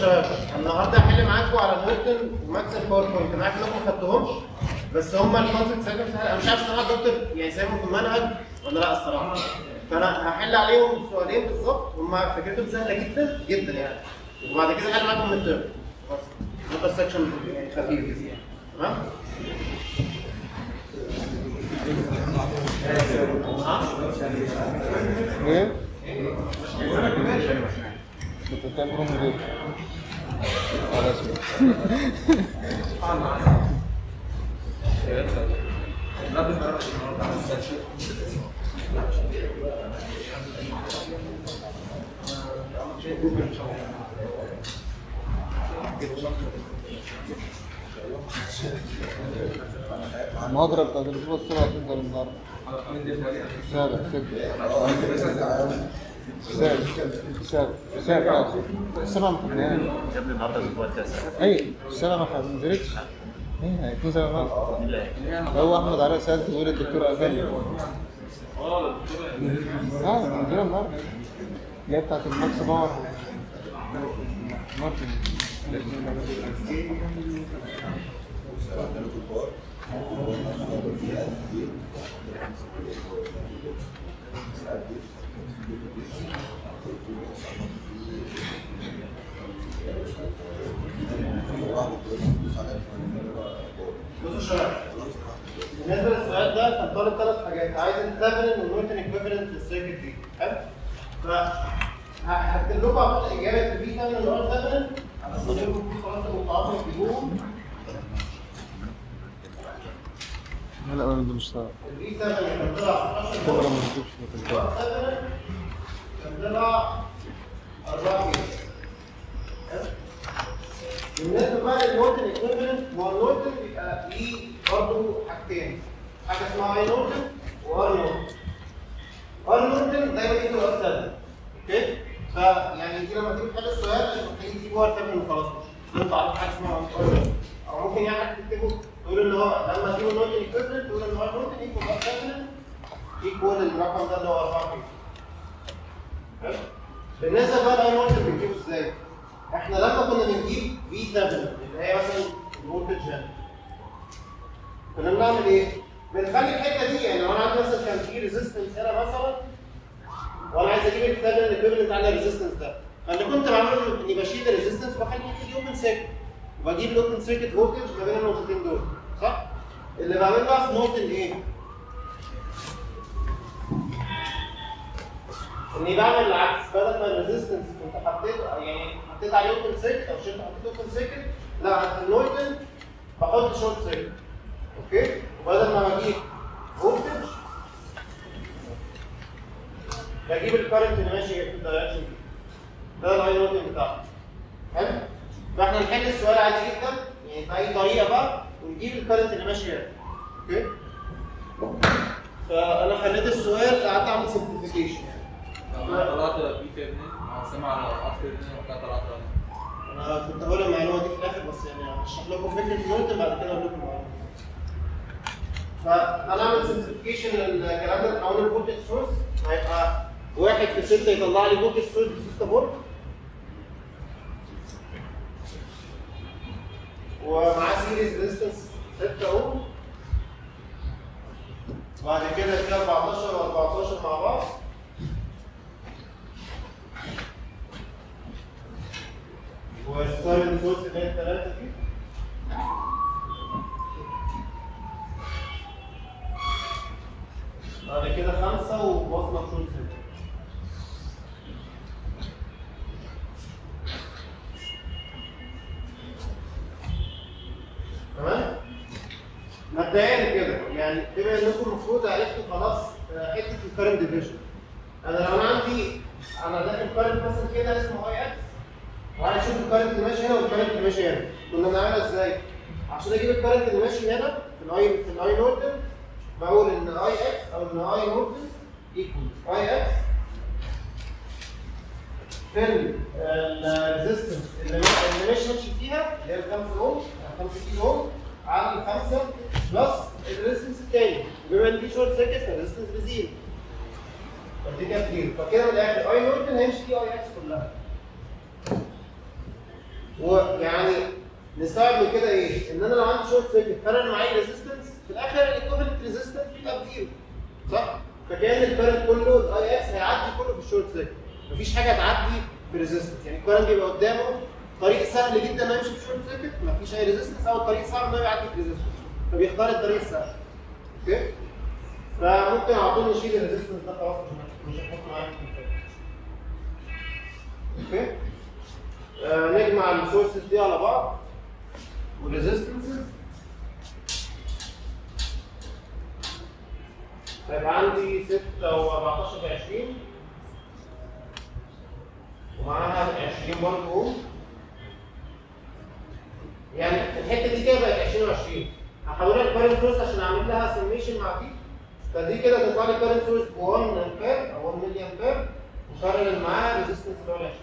شباب النهارده هحل معاكم على نيوتن وماكس الباوربوينت انا عارف انكم ما خدتوهمش بس هم الكونسبت سايكل سهل انا مش عارف الصراحه الدكتور يعني سايبهم في المنهج ولا لا الصراحه فانا هحل عليهم سؤالين بالظبط هم فكرتهم سهله جدا جدا يعني وبعد كده هحل معاكم من الترم بس نقطه السكشن يعني خفيف يعني تمام ايه؟ كنت بتعملهم ليه؟ خلاص المحاضرة بتاعت الأسبوع السابع هتنزل النهاردة السابع ستة السابع السابع السابع السابع ما خدناهاش يا ابني النهارده الاسبوع التاسع اي السابع ما خد- ما نزلتش ايه هتنزل النهاردة مين اللي هيك؟ هو احمد علاء سعد بيقول الدكتور اغاني اه منزلها النهارده اللي هي بتاعت الماكس باور مارتن بصوا يا شباب بالنسبه للسؤال ده كان طالب ثلاث حاجات عايز الثيفنين والنيوتن ايكويفالنت للسيركت دي حلو ف هكتب لكم على طول اجابه البي ثيفنين اللي هو الثيفنين هحط لكم في خلاص المقاطع تجيبوهم لا لا ده مش صعب البي ثيفنين كان طلع 16 كاميرا فولت ما تجيبش ما تنفعش. والثيفنين كان طلع 4 كيلو حلو؟ بالنسبه بقى للنورتن ايكويفالنت هو النورتن بيبقى ليه برضه حاجتين حاجه اسمها اي نورتن وار نورتن ار نورتن دايما يجي ار 7 اوكي فيعني دي لما تيجي تحل السؤال مش محتاجين تجيبوا ار 7 وخلاص مش انتوا عارفين حاجه اسمها ار نورتن او ممكن يعني تكتبوا تقول ان هو لما تجيبوا النورتن ايكويفالنت تقول ان ار نورتن ايكوال ار 7 ايكوال الرقم ده اللي هو 4 كيلو حلو؟ بالنسبه بقى لاي نورتن بنجيبه ازاي؟ احنا لما كنا بنجيب في 7 اللي هي مثلا الفولتج هنا كنا بنعمل ايه؟ بنخلي الحته دي يعني لو انا عندي مثلا كان في ريزيستنس هنا مثلا وانا عايز اجيب الثابت الايكويفالنت على الريزيستنس ده فاللي كنت بعمله اني بشيل الريزيستنس واخلي الحته دي اوبن سيركت وبجيب الاوبن سيركت فولتج ما بين النقطتين دول صح؟ اللي بعمله بقى في نقطه ايه؟ اني بعمل العكس بدل ما الريزيستنس كنت حطيت يعني حطيت عليه اوبن سيركت او شلت حطيت اوبن سيركت لا عند النورتن بحط شورت سيركت اوكي وبدل ما بجيب فولتج بجيب الكرنت اللي ماشي في الدايركشن دي ده الاي نورتن بتاعه حلو فاحنا نحل السؤال عادي جدا يعني باي طريقه بقى ونجيب الكرنت اللي ماشي هنا اوكي فانا حليت السؤال قعدت اعمل سمبليفيكيشن انا طلعت بي تيرنين مع سمع على ار تيرنين وبتاع طلعت انا كنت هقول المعلومه دي في الاخر بس يعني هشرح لكم فكره نيوتن بعد كده اقول لكم المعلومه فانا اعمل سمبليفيكيشن للكلام ده اول الفولتج سورس هيبقى واحد في 6 يطلع لي فولتج سورس ب 6 فولت ومعاه سيريز ريزيستنس 6 اوم بعد كده في 14 و14 مع بعض والكارنت سورس اللي هي الثلاثه دي بعد كده خمسه وبصمه شورت سنتر تمام؟ مبدئيا كده يعني بما انكم المفروض عرفتوا خلاص آه، حته الكارنت ديفيجن انا لو انا عندي انا داخل كارنت مثلا كده اسمه اي اكس وعايز اشوف الكارنت اللي ماشي هنا والكارنت اللي ماشي هنا كنا بنعملها ازاي؟ عشان اجيب الكارنت اللي ماشي هنا في الاي في الاي نورتن بقول ان اي اكس او ان اي نورتن ايكوالز اي اكس في الريزستنس اللي اللي ماشي ماشي فيها اللي هي ال 5 اوم 5 كيلو اوم على ال 5 بلس الريزستنس الثاني وبما ان دي شورت سيركت فالريزستنس بزيرو فدي كانت زيرو فكده من الاخر اي نورتن هيمشي فيه اي اكس كلها ويعني نستوعب من كده ايه؟ ان انا لو عندي شورت سيركت فانا معايا ريزيستنس في الاخر الايكوفلنت ريزيستنس بيبقى بزيرو صح؟ فكان الكرنت كله الاي اكس هيعدي كله في الشورت سيركت مفيش حاجه هتعدي في ريزيستنس يعني الكرنت بيبقى قدامه طريق سهل جدا انه يمشي في شورت سيركت مفيش اي ريزيستنس او الطريق صعب انه يعدي في ريزيستنس فبيختار الطريق السهل اوكي؟ فممكن على طول نشيل الريزيستنس ده خلاص مش مش هنحطه معانا في الفيلم. اوكي؟ آه نجمع السورسز دي على بعض والريزيستنسز هيبقى عندي 6 و14 ب 20 ومعاها 20 برضه اوم يعني الحته دي كده بقت 20 و20 هحولها لكارنت سورس عشان اعمل لها سميشن مع دي فدي كده تطلع لي كارنت سورس ب 1 امبير او 1 ملي امبير وكارنت معاها ريزيستنس اللي هو ال 20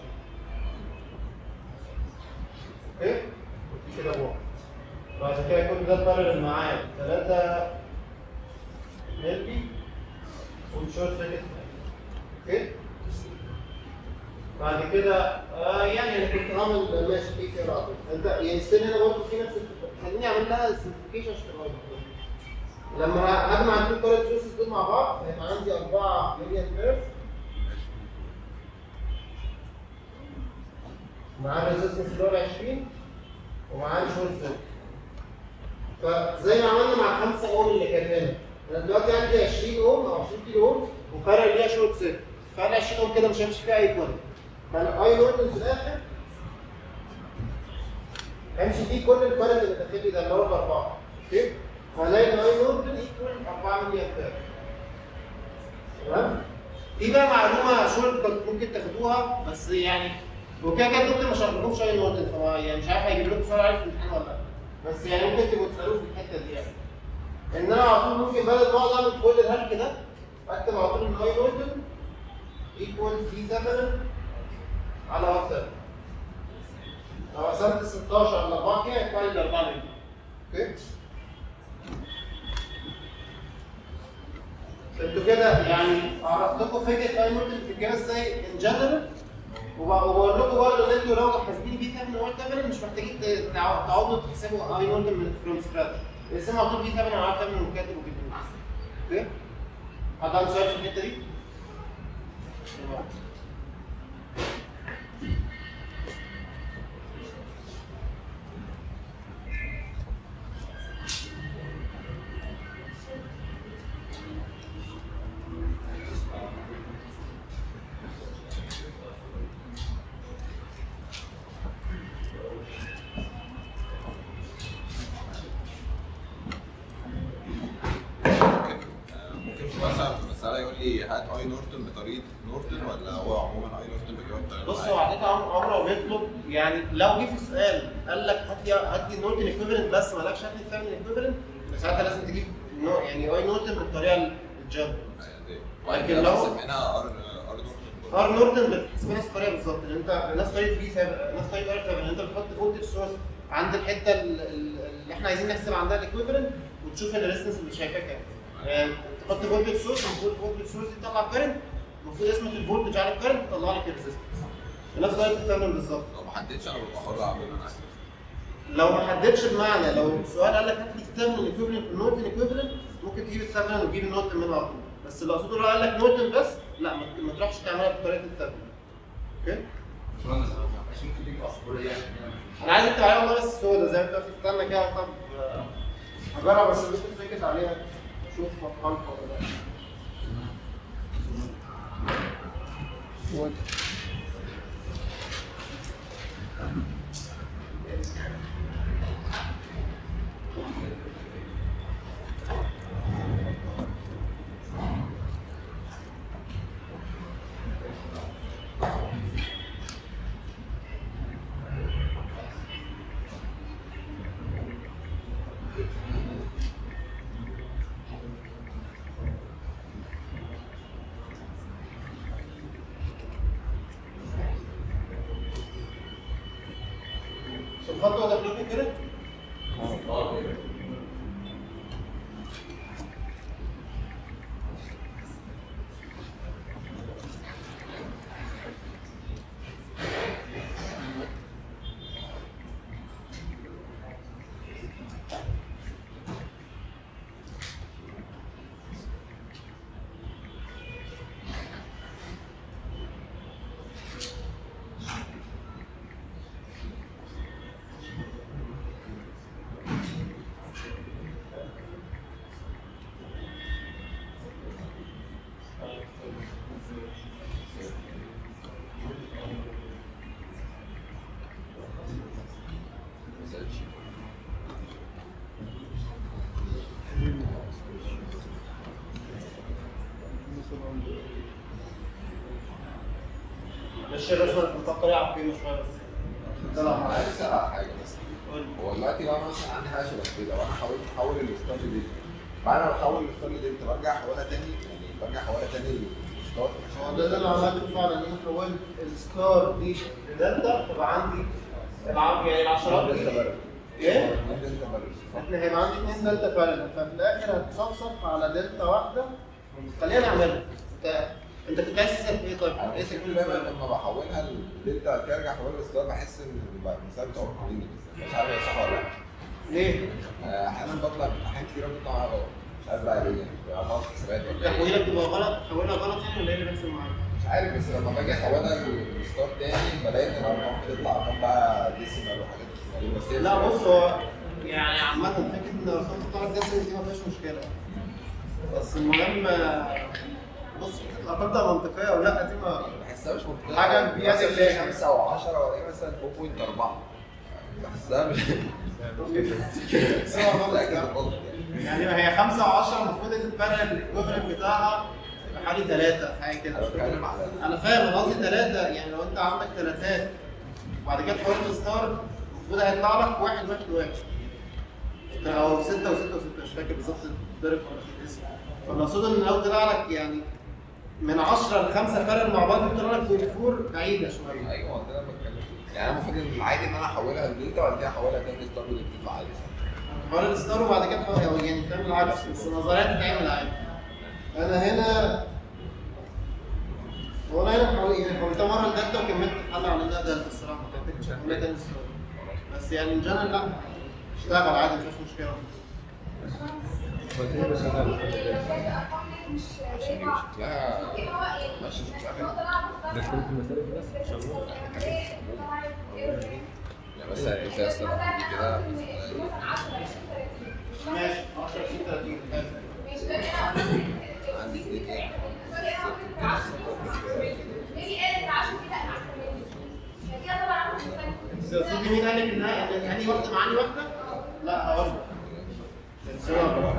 اوكي ودي كده ب 1 بعد كده كل ده بارل معاه 3 ملي والشورت سيركت اوكي بعد كده آه يعني انا كنت عامل ماشي في كده انت يعني ستيل هنا برضه في نفس الفكرة. خليني اعمل لها سمبليفيكيشن عشان تبقى واضحة. لما اجمع التو كارنت سورسز دول مع بعض هيبقى عندي 4 ملي امبير معاه ريزيستنس اللي هو ال 20 ومعاه شورت سيركت فزي ما عملنا مع 5 اوم اللي كانت هنا انا دلوقتي عندي 20 اوم او 20 كيلو اوم وفرق ليها شورت سيركت فانا 20 اوم كده مش هيمشي فيها اي كارنت فانا اي نورتن في الاخر همشي فيه كل الكارنت اللي داخل لي ده اللي هو باربعه اوكي فهلاقي ان اي نورتن ايكوال 4 ملي امبير تمام دي بقى معلومه شورت كنت ممكن تاخدوها بس يعني وكده كده الدكتور ما شرحلكمش اي نورتن فهو يعني مش عارف هيجيب لكم سؤال عليه في الامتحان ولا لا بس يعني ممكن تبقوا تسالوه في الحته دي يعني ان انا على طول ممكن بدل ما اقعد اعمل كل الهلك ده اكتب على طول ان اي نورتن ايكوال في 7 على 1 7 لو قسمت 16 على 4 كده يطلع لي 4 مللي اوكي انتوا كده يعني عرفت لكم فكره اي نورتن بتتجاب ازاي ان جنرال وبقول لكم برضه ان انتوا لو حاسبين بي 7 وال 7 مش محتاجين ت- تع- تعوضوا تحسبوا اي نورتن من فروم سكراتش اسمها على طول بي 7 على 7 وكاتب وكده اوكي حد عنده سؤال في الحته دي؟ ممكن في مثلا في مسألة يقول لي هات اي نورتون بطريقة نورتون ولا هو عموما اي نورتون بيجاوب بطريقة بص معينة؟ هو عادة عم- عمره ما بيطلب يعني لو جه في سؤال قال لك هات لي هات لي نورتن ايكويفالنت بس مالكش هات لي الثامن ايكويفالنت ساعتها لازم تجيب نوع يعني اي نورتن بالطريقه الجاب وبعد لكن كده لو- بحسب منها ار ار نورتون ار نورتن بتحسب نفس الطريقه بالظبط ان انت نفس طريقه في 7 نفس طريقه ار 7 ان انت بتحط فولتج سورس عند الحته ال- ال- اللي احنا عايزين نحسب عندها الايكويفالنت وتشوف الريزستنس اللي شايفاه كام يعني تحط فولتج سورس المفروض الفولتج سورس دي تطلع كارنت المفروض اسمك الفولتج على الكارنت تطلع لك الريزستنس نفس طريقه الثامن بالظبط لو ما حددتش انا ببقى حر اعمل انا عايز. لو ما حددش بمعنى لو السؤال قال لك هات لي الثامن ايكويفالنت والنورتن ايكويفالنت ممكن تجيب الثامن وتجيب النورتن منها على طول بس اللي اقصده لو قال لك نورتن بس لا ما ما تروحش تعملها بطريقه الثامن اوكي انا عايز اكتب عليها والله بس سودا زي ما انت قلت استنى كده طب آه، هجرب بس اللي كنت ساكت عليها شوف مطحنك ولا لا الخطوه ده كلكم كده مش الرسمه اللي مفكر عقيمه شويه بس ده لا انا عايز اسال على حاجه بس قول لي. هو دلوقتي لو انا مثلا عندي حاجه شبه كده وانا حاولت احول الستار دي بعد ما بحول الستار دي برجع احولها تاني يعني برجع احولها تاني للستار هو ده اللي انا عملته فعلا ان انت حولت الستار دي لدلتا تبقى عندي العرض يعني العشرات دي ايه؟ احنا هيبقى عندي اثنين دلتا بارلل ففي الاخر هتصفصف على دلتا واحده خلينا نعملها انت انت كنت عايز تسال في ايه طيب؟ انا ايه بحس تكوين دايما السؤال؟ لما بحولها لدلتا كده ارجع احولها للستار بحس ان المسافه بتاع الكولينج مش عارف هي صح ولا لا ليه؟ آه، احيانا بطلع احيان كتير بتطلع معايا غلط مش عارف بقى ليه يعني بتبقى غلط حسابات ولا إيه. تحويلك بتبقى غلط تحويلها غلط يعني ولا ايه اللي بيحصل معاك؟ مش عارف بس لما باجي احولها للستار تاني بلاقي ان الارقام بتطلع ارقام بقى ديسيمال وحاجات غريبه بس هي لا بص هو يعني عامة فكرة ان الارقام تطلع ديسيمال دي ما فيهاش مشكلة بس المهم بص فكرة الارقام تبقى منطقية او لا دي ما بحسها مش منطقيه حاجة بيئة مثلا سليمة. 5 او 10 ولا مثلا 4.4 بحسها مش بس هو غلط متأكد يعني. غلط يعني يعني هي 5 و10 المفروض ان البارل الايكوفلنت بتاعها حوالي 3 حاجة كده انا بتكلم على انا فاهم انا قصدي 3 يعني لو انت عندك ثلاثات وبعد كده حولت ستار المفروض هيطلع لك واحد واحد واحد او 6 و6 و6 مش فاكر بالظبط الضرب ولا في الاسم فالمقصود ان لو طلع لك يعني من 10 ل 5 فرق مع بعض بيطلع لك بوينت 4 بعيده شويه ايوه ده انا بتكلم فيه. يعني انا المفروض ان العادي ان انا احولها لدلتا وبعد كده احولها تاني لستار ودي بتطلع عادي حوار الستار وبعد كده تحول- يعني تعمل العكس بس النظريات بتتعمل عادي انا هنا هو انا هنا حاول يعني حولتها مره لدلتا وكملت الحل على انها دلتا الصراحه ما كانتش حولها تاني ستار بس يعني ان جنرال لا اشتغل عادي مفيش مشكله شكلها ماشي شكلها حلو يعني بس انت اصلا كده ماشي 10 20 30 حلو عندي اثنين ايه صوتي مين قال لك انها ان انهي واحده مع انهي واحده؟ لا هقول لك الصور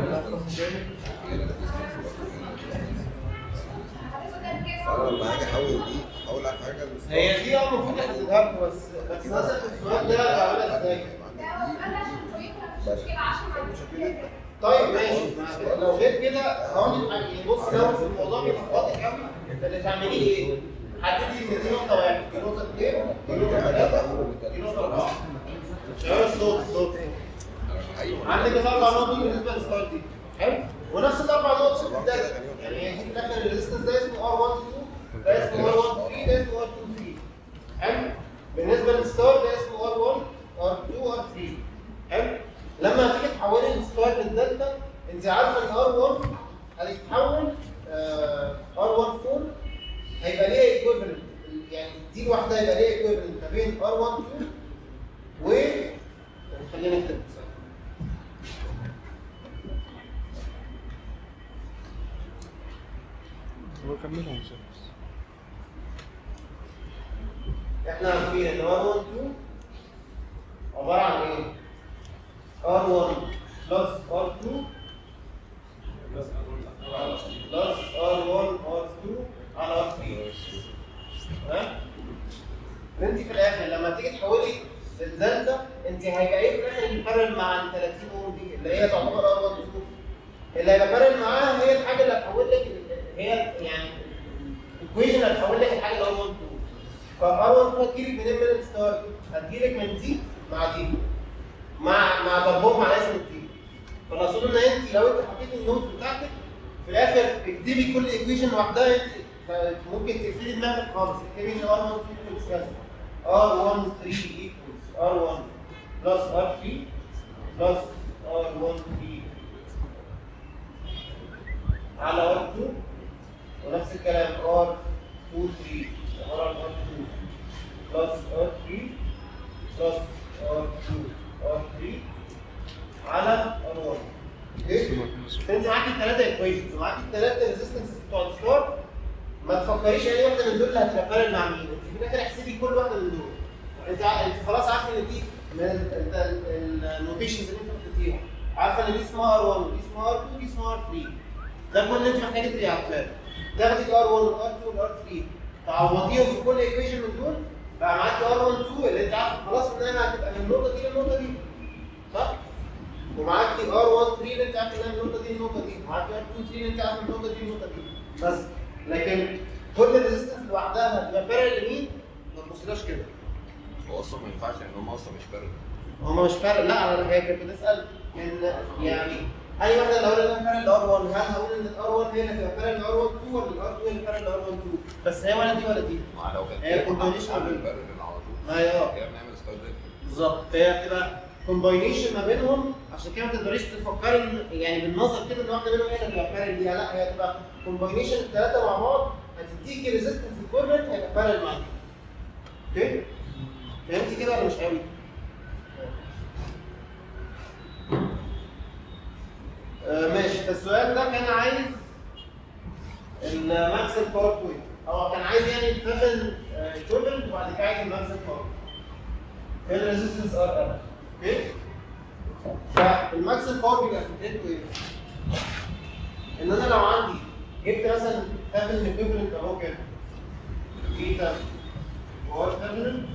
انا لما هاجي احول دي احول على حاجه للستار. هي دي اه المفروض يحددها لكم بس بس مثلا السؤال ده بعملها ازاي؟ طيب ماشي ما- لو غير كده هون يعني بص لو في الموضوع بيبقى واضح قوي اللي تعمليه ايه؟ حددي ان دي نقطه واحد دي نقطه اثنين دي نقطه ثلاثه دي نقطه اربعه شغال الصوت الصوت ايوه عندك الاربع نقط دول بالنسبه للستار دي حلو ونفس الاربع نقط في الداتا يعني هي دي في الاخر الريزستنس ده اسمه ار 1 2 ده اسمه ار 1 3 ده اسمه ار 2 3 حلو بالنسبه للستار ده اسمه ار 1 ار 2 ار 3 حلو لما تيجي تحولي الستار للدلتا انت عارفه ان ار 1 هيتحول ار 1 4 هيبقى ليه ايكويفالنت يعني دي لوحدها هيبقى ليه ايكويفالنت ما بين ار 1 2 و خلينا نكتب هو كملها مش عارف. احنا عارفين ان R1 2 عبارة عن ايه؟ R1 plus R2 plus R1 R2 على R3 تمام؟ انت في الاخر لما تيجي تحولي الدلتا انت هيبقى ايه في الاخر اللي بارل مع ال 30 اوم دي اللي هي تعتبر R1 2 اللي هيبقى بارل معاها هي الحاجه اللي هتحول لك ال- هي يعني الايكويشن اللي هتحول لك الحاجه اللي R1 2 فار 1 هتجيلك منين من الستار هتجيلك من دي مع دي مع مع ضربهم على اسم الدي فالاصل ان انت لو انت حطيتي النوت بتاعتك في الاخر اكتبي كل ايكويشن لوحدها انت ممكن تقفلي دماغك خالص اكتبي ان ار 1 ايكوالز كذا ار 1 3 ايكوالز ار 1 بلس ار 3 بلس ار 1 3 على ار 2 ونفس الكلام ار 2 3 عباره عن ار 2 بلس ار 3 بلس ار 2 ار 3 على ار 1 اوكي؟ فانت معاكي الثلاثه ايكويشنز ومعاكي الثلاثه ريزيستنسز بتوع الستار ما تفكريش اي واحده من دول اللي هتبقى فارق مع مين انت في الاخر احسبي كل واحده من دول انت ع- انت خلاص عارفه ان دي من النوتيشنز اللي انت حطيتيها عارفه ان دي اسمها ار 1 ودي اسمها ار 2 ودي اسمها ار 3 ده كل اللي انت محتاجه تبقي عارفاه تاخدي الار 1 والار 2 والار 3 تعوضيهم في كل ايكويشن من دول بقى معاكي ار 1 2 اللي انت عارف خلاص انها هتبقى من النقطه دي للنقطه دي صح؟ ومعاكي ار 1 3 اللي انت عارف انها من النقطه دي للنقطه دي ومعاكي ار 2 3 اللي انت عارف من النقطه دي للنقطه دي بس لكن كل ريزيستنس لوحدها هتبقى بارل لمين؟ ما تبصلهاش كده هو اصلا ما ينفعش لان هم اصلا مش بارد هما مش فارق لا انا هي كانت بتسال ان يعني اي واحده لو قلنا فارق لار 1 هل هقول ان الار 1 هي اللي هتبقى فارق لار 1 2 ولا الار 2 هي اللي فارق لار 1 2 بس هي ولا دي ولا دي ما لو كانت هي كده كنا combination هنعمل بين- بارد على طول ما هي اه هي بنعمل ستار ديك بالظبط فهي بتبقى كومباينيشن ما بينهم عشان كده ما تقدريش تفكري إن- يعني بالنظر كده ان واحده منهم هي اللي هتبقى فارق ليها لا هي هتبقى كومباينيشن الثلاثه مع بعض هتديكي ريزيستنس ايكويفالنت هيبقى فارق معاكي اوكي فهمتي كده ولا مش قوي؟ آه، ماشي فالسؤال ده كان عايز الماكسيم باور بوينت هو كان عايز يعني التفل ايكويفالنت وبعد كده عايز الماكسيم باور في الريزيستنس ار ال اوكي فالماكسيم باور بيبقى فكرته ايه؟ ان انا لو عندي جبت مثلا تفل ايكويفالنت اهو كده بيتا باور تفل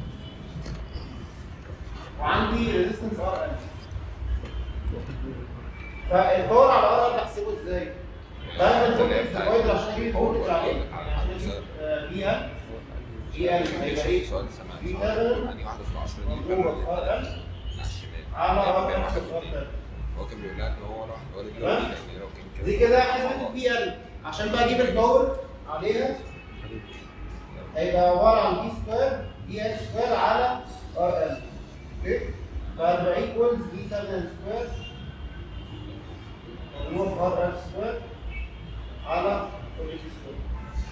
وعندي ريزيستنس ار ال فالباور على ار ال بحسبه ازاي؟ بعمل الفولتج ديفايدر عشان اجيب الفولتج عليه يعني عشان اجيب بي ال بي ال هيبقى ايه؟ سؤال سمع في سؤال تمن انهي واحده في 10 دي مضروبه في ار ال على الشمال على ار بين ال واحد في ار واثنين. ال هو كان بيقول لها ان هو راح يقول لك تمام؟ لان لو كان كده دي كده حسبت البي ال عشان بقى اجيب الباور عليها هيبقى عباره عن بي سكوير بي ال سكوير على ار ال اوكي فهتبقى ايكوالز بي 7 سكوير مضروب في ار ال سكوير على كل سكوير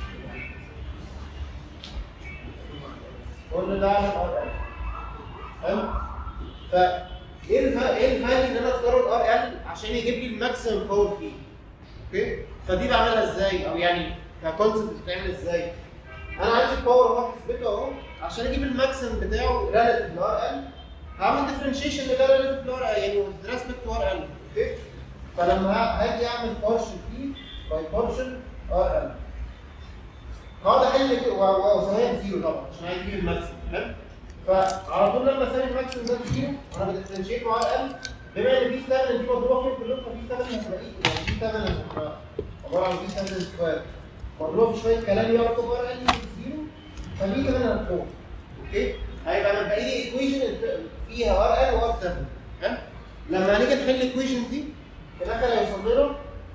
كل ده على ار ال حلو ف ايه الف... ايه الفاليو اللي انا اختاره الار ال عشان يجيب لي الماكسيمم باور فيه اوكي فدي بعملها ازاي او يعني ككونسبت بتتعمل ازاي انا عندي الباور اهو حسبته اهو عشان اجيب الماكسيمم بتاعه ريلاتيف لار ال هعمل ديفرنشيشن لده ريلاتيف لار يعني with respect to ار ال اوكي فلما ه- هاجي اعمل بارشل بي باي بارشل ار ال هقعد احل كده و- و- واسويها بزيرو طبعا عشان عايز اجيب الماكسيمم حلو فعلى طول لما اسوي الماكسيمم ده بزيرو انا بديفرنشيت مع ار ال بما ان في 8 دي مضروبه فين كلهم ففي 8 هتبقى ايه يعني في 8 هتبقى عباره عن في 8 سكوير مضروبه في شويه كلام يعرفوا ار ال بزيرو فدي كمان هتروح اوكي هيبقى انا باقي لي ايكويشن فيها ار ال وار 7 حلو لما هنيجي نحل الايكويشن دي في الاخر هيوصل لنا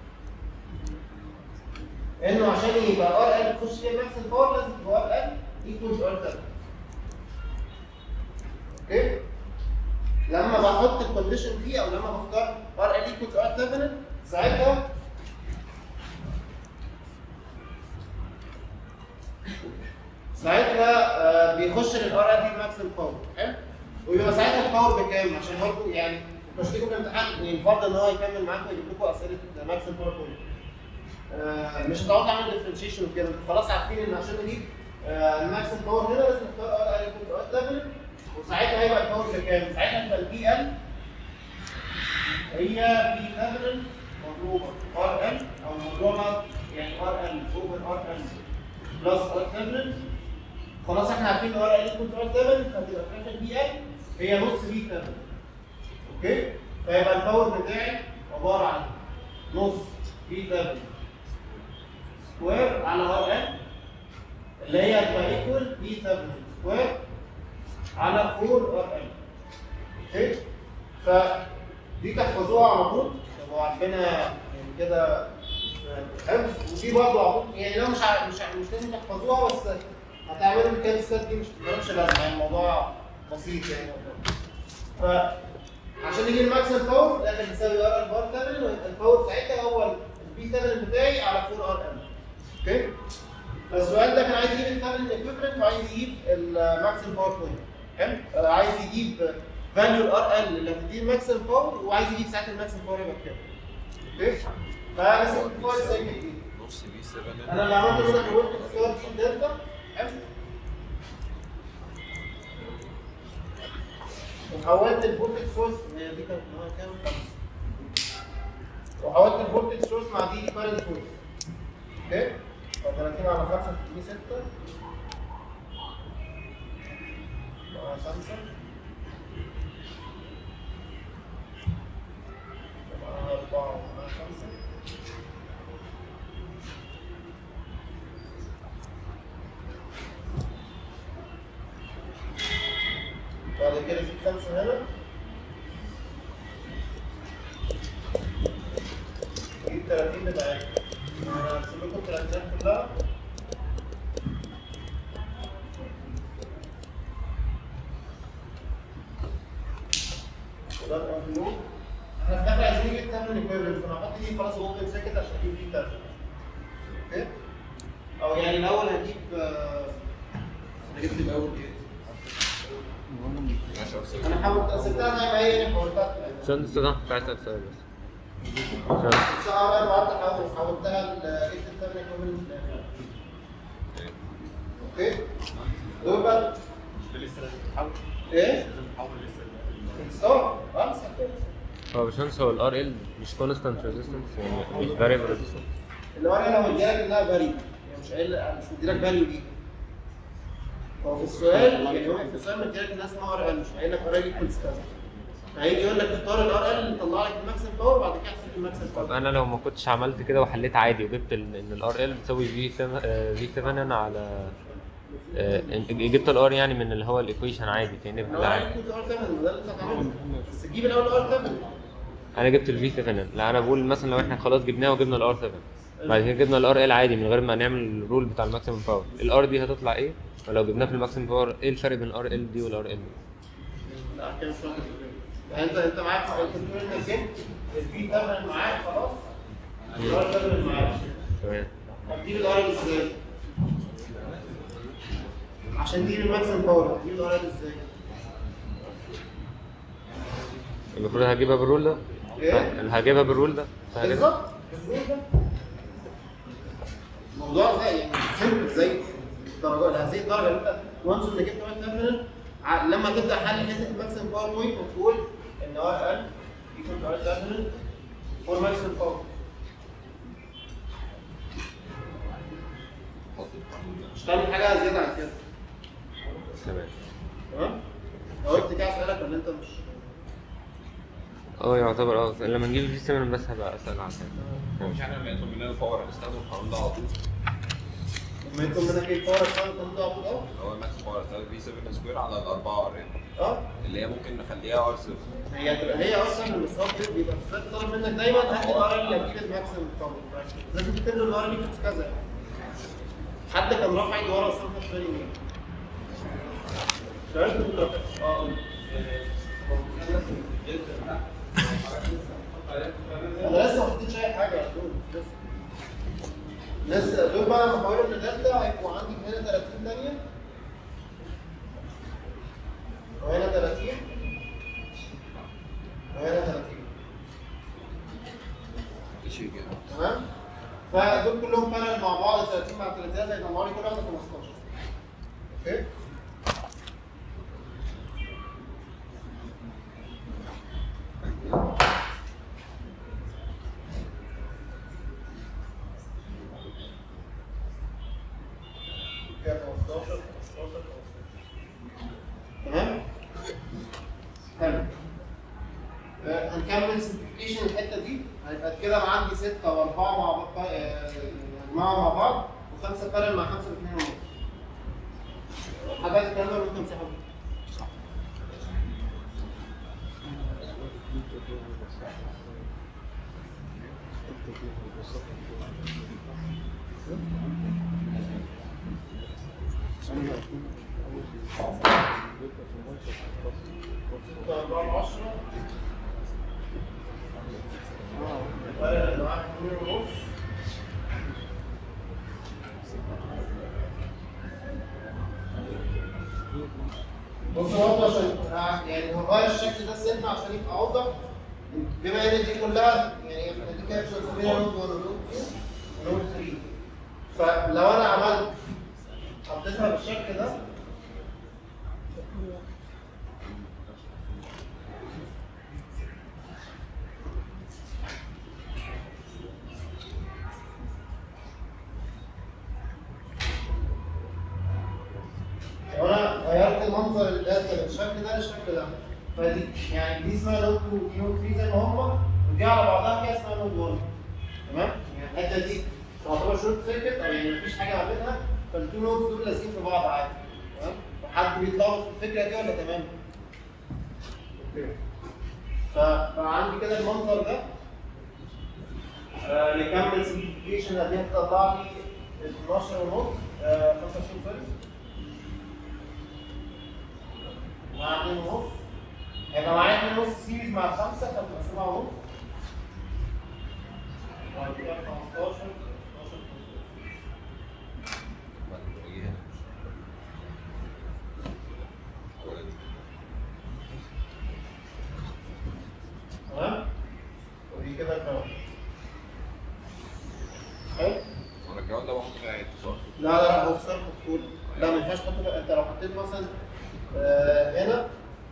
انه عشان يبقى ار ال تخش فيها ماكس باور لازم تبقى ار ال ايكوالز ار 7 اوكي لما بحط الكونديشن دي او لما بختار ار ال ايكوالز ار 7 ساعتها ساعتها آه، بيخش للار ال دي ماكسيمم باور حلو ويبقى ساعتها الباور بكام عشان برضه يعني مش تيجوا في الامتحان يعني الفرض ان هو يكمل معاكم يجيب لكم اسئله ماكسيمم باور بوينت آه، مش هتقعدوا تعملوا ديفرنشيشن وكده انتوا خلاص عارفين ان عشان نجيب آه، الماكسيمم باور هنا لازم نختار ار ال ايكوالز ار 7 وساعتها هيبقى الباور بكام؟ ساعتها هتبقى البي ال هي بي 7 مضروبه ار ال او مضروبه يعني ار ال اوفر ار ال بلس ار 7 خلاص احنا عارفين ار ال ايكوالز ار 7 فهتبقى في الاخر بي ال هي نص بي 7 اوكي فيبقى الباور بتاعي عباره عن نص بي 7 سكوير على ار ال اللي هي هتبقى ايكوال بي 7 سكوير على 4 ار ال اوكي فدي تحفظوها على طول تبقوا عارفينها يعني كده حفظ ودي برضه على طول يعني لو مش ع- مش ع- مش لازم تحفظوها بس هتعملوا الكام ستات دي مش مالهمش لازمه يعني الموضوع بسيط يعني فعشان نجيب الماكسيمم باور في الاخر نساوي ار ال بار 7 ويبقى الباور ساعتها هو البي 7 بتاعي على 4 ار ال اوكي فالسؤال ده كان عايز يجيب الثمن الايكويفالنت وعايز يجيب الماكسيمم باور بوينت حلو آه، عايز يجيب فاليو الار ال اللي هتديه الماكسيمم باور وعايز يجيب ساعتها الماكسيمم باور يبقى بكام اوكي فانا سمبليفاي ازاي كده نص بي 7 انا اللي عملته ان انا حولت الستار دي دلتا حلو وحولت الفولتج سورس هي دي كانت نوعها كام؟ خمسة وحولت الفولتج سورس مع دي كارنت سورس اوكي؟ ف 30 على 5 تديني 6 خمسة ومعاها أربعة ومعاها خمسة بعد كده في خمسة هنا دي التلاتين بتاعتنا أنا هرسم لكم التلاتينات كلها وده الأنفلوب احنا في الآخر عايزين نجيب تمن ايكويفالنت فأنا هحط دي خلاص ممكن ساكت عشان أجيب دي تمن أوكي؟ أو يعني الأول هجيب آه، انا جبت الاول ايه؟ ماشي أوصل. أنا حاولت سبتها زي ما هي يعني حولتها عشان استنى كنت عايز اسالك سؤال بس عشان ساعة أنا وقعدت أحاول حولتها ل- جبت التمن ايكويفالنت أوكي؟ دول بقى إيه؟ اه اه سهل. هو باشمهندس هو الار ال مش كونستانت ريزيستنس يعني مش فاريبل ريزيستنس اللي هو انا لو مديلك انها فاليو يعني مش قايل مش مديلك فاليو دي هو في السؤال يعني هو في السؤال مديلك انها اسمها ار ال مش قايل لك ار ال ايكوالز كذا فهيجي يقول لك اختار الار ال يطلع لك الماكسيمم باور بعد كده احسب الماكسيمم طب باور انا لو ما كنتش عملت كده وحليت عادي وجبت ال- ان الار ال بتساوي في في 7 على آه، جبت الار يعني من اللي هو الايكويشن عادي كاني ان هو بحلها ار عادي ايكوالز ار 7 ده اللي انت هتعمله بس تجيب الاول ار 7 انا جبت الفي 7 لا انا بقول مثلا لو احنا خلاص جبناه وجبنا الار 7 بعد كده جبنا الار ال عادي من غير ما نعمل الرول بتاع الماكسيمم باور الار دي هتطلع ايه ولو جبناه في الماكسيمم باور ايه الفرق بين الار ال دي والار ال لا كده مش واخد يعني انت انت معاك انت بتقول انك جبت الفي 7 معاك خلاص الار 7 معاك تمام هتجيب الار ال ازاي؟ عشان تجيب الماكسيمم باور هتجيب الار ال ازاي؟ المفروض هجيبها بالرول ده ايه؟ اللي هجيبها بالرول ده فهجيبها- بالظبط بالظبط ده الموضوع زي يعني سيمبل زي الدرجات هذه الدرجه اللي انت وانس انت جبت واحد تيرمينال ع- لما تبدا حل حته الماكسيمم باور بوينت وتقول ان ار ال ايكوال تو ار تيرمينال فور ماكسيمم باور مش تعمل حاجه زياده عن كده تمام تمام؟ لو قلت كده اسالك ولا انت مش اه يعتبر اه لما نجيب الفي 7 بس هبقى اسال عن كده مش احنا لما يطلب مننا الباور هنستخدم القانون ده على طول لما يكون منك ايه باور اصلا كنت اه اللي هو الماكس باور هتساوي في 7 سكوير على الأربعة ار اه اللي هي ممكن نخليها ار 7 هي تبقى هي اصلا المسار ده بيبقى في السؤال طالب منك دايما هات الار اللي هتجيب الماكسيمم باور لازم تكتب له الار اللي في كذا حد كان رافع ايده ورا بس انا ما خدتش بالي منه مش عارف كنت رافع اه قول. انا لسه ما حطيتش اي حاجه يا دول لسه لسه دول بقى لما بقول ان دلتا هيبقوا عندي هنا 30 ثانيه وهنا 30 وهنا 30 شيء كده تمام فدول كلهم بانل مع بعض 30 مع 30 هيطلعوا لي كل واحده 15 اوكي كده 15 15 تمام حلو آه، هنكمل سمبليفيكيشن الحته دي هيبقى كده انا عندي 6 و4 مع بعض آه، مجموعه مع بعض وخمسه بارل مع خمسه باثنين ونص حاجات الكلام ده ممكن تمسحه ستة أربعة عشرة بارل اللي معاك اثنين ونص بص برضه عشان آه، يعني هغير الشكل ده سنة عشان يبقى أوضح بما إن دي كلها يعني احنا دي كده مش هنسميها نود 1 ونود 2 ونود 3 فلو أنا عملت حطيتها بالشكل ده لو انا غيرت المنظر ده كده الشكل ده للشكل ده فدي يعني دي اسمها نود 2 ودي نود 3 زي ما هم ودي على بعضها كده اسمها نود 1 تمام؟ يعني الحته دي تعتبر شورت سيركت او يعني مفيش حاجه ما بينها فالتو نودز دول لازقين في بعض عادي تمام؟ حد بيتلخبط في الفكره دي ولا تمام؟ اوكي ف- فعندي كده المنظر ده آه، نكمل سمبليفيكيشن اللي هتطلع لي 12 ونص آه، 25 سوري مع 2 ونص هيبقى معايا 2 ونص سيريز مع 5 فتبقى 7 ونص وبعد كده 15 16 تمام ودي كده الجراوند حلو انا الجراوند ده بحط فيها اتصال لا لا لا هو في صرف طول لا ما ينفعش تحط انت لو حطيت مثلا آه، هنا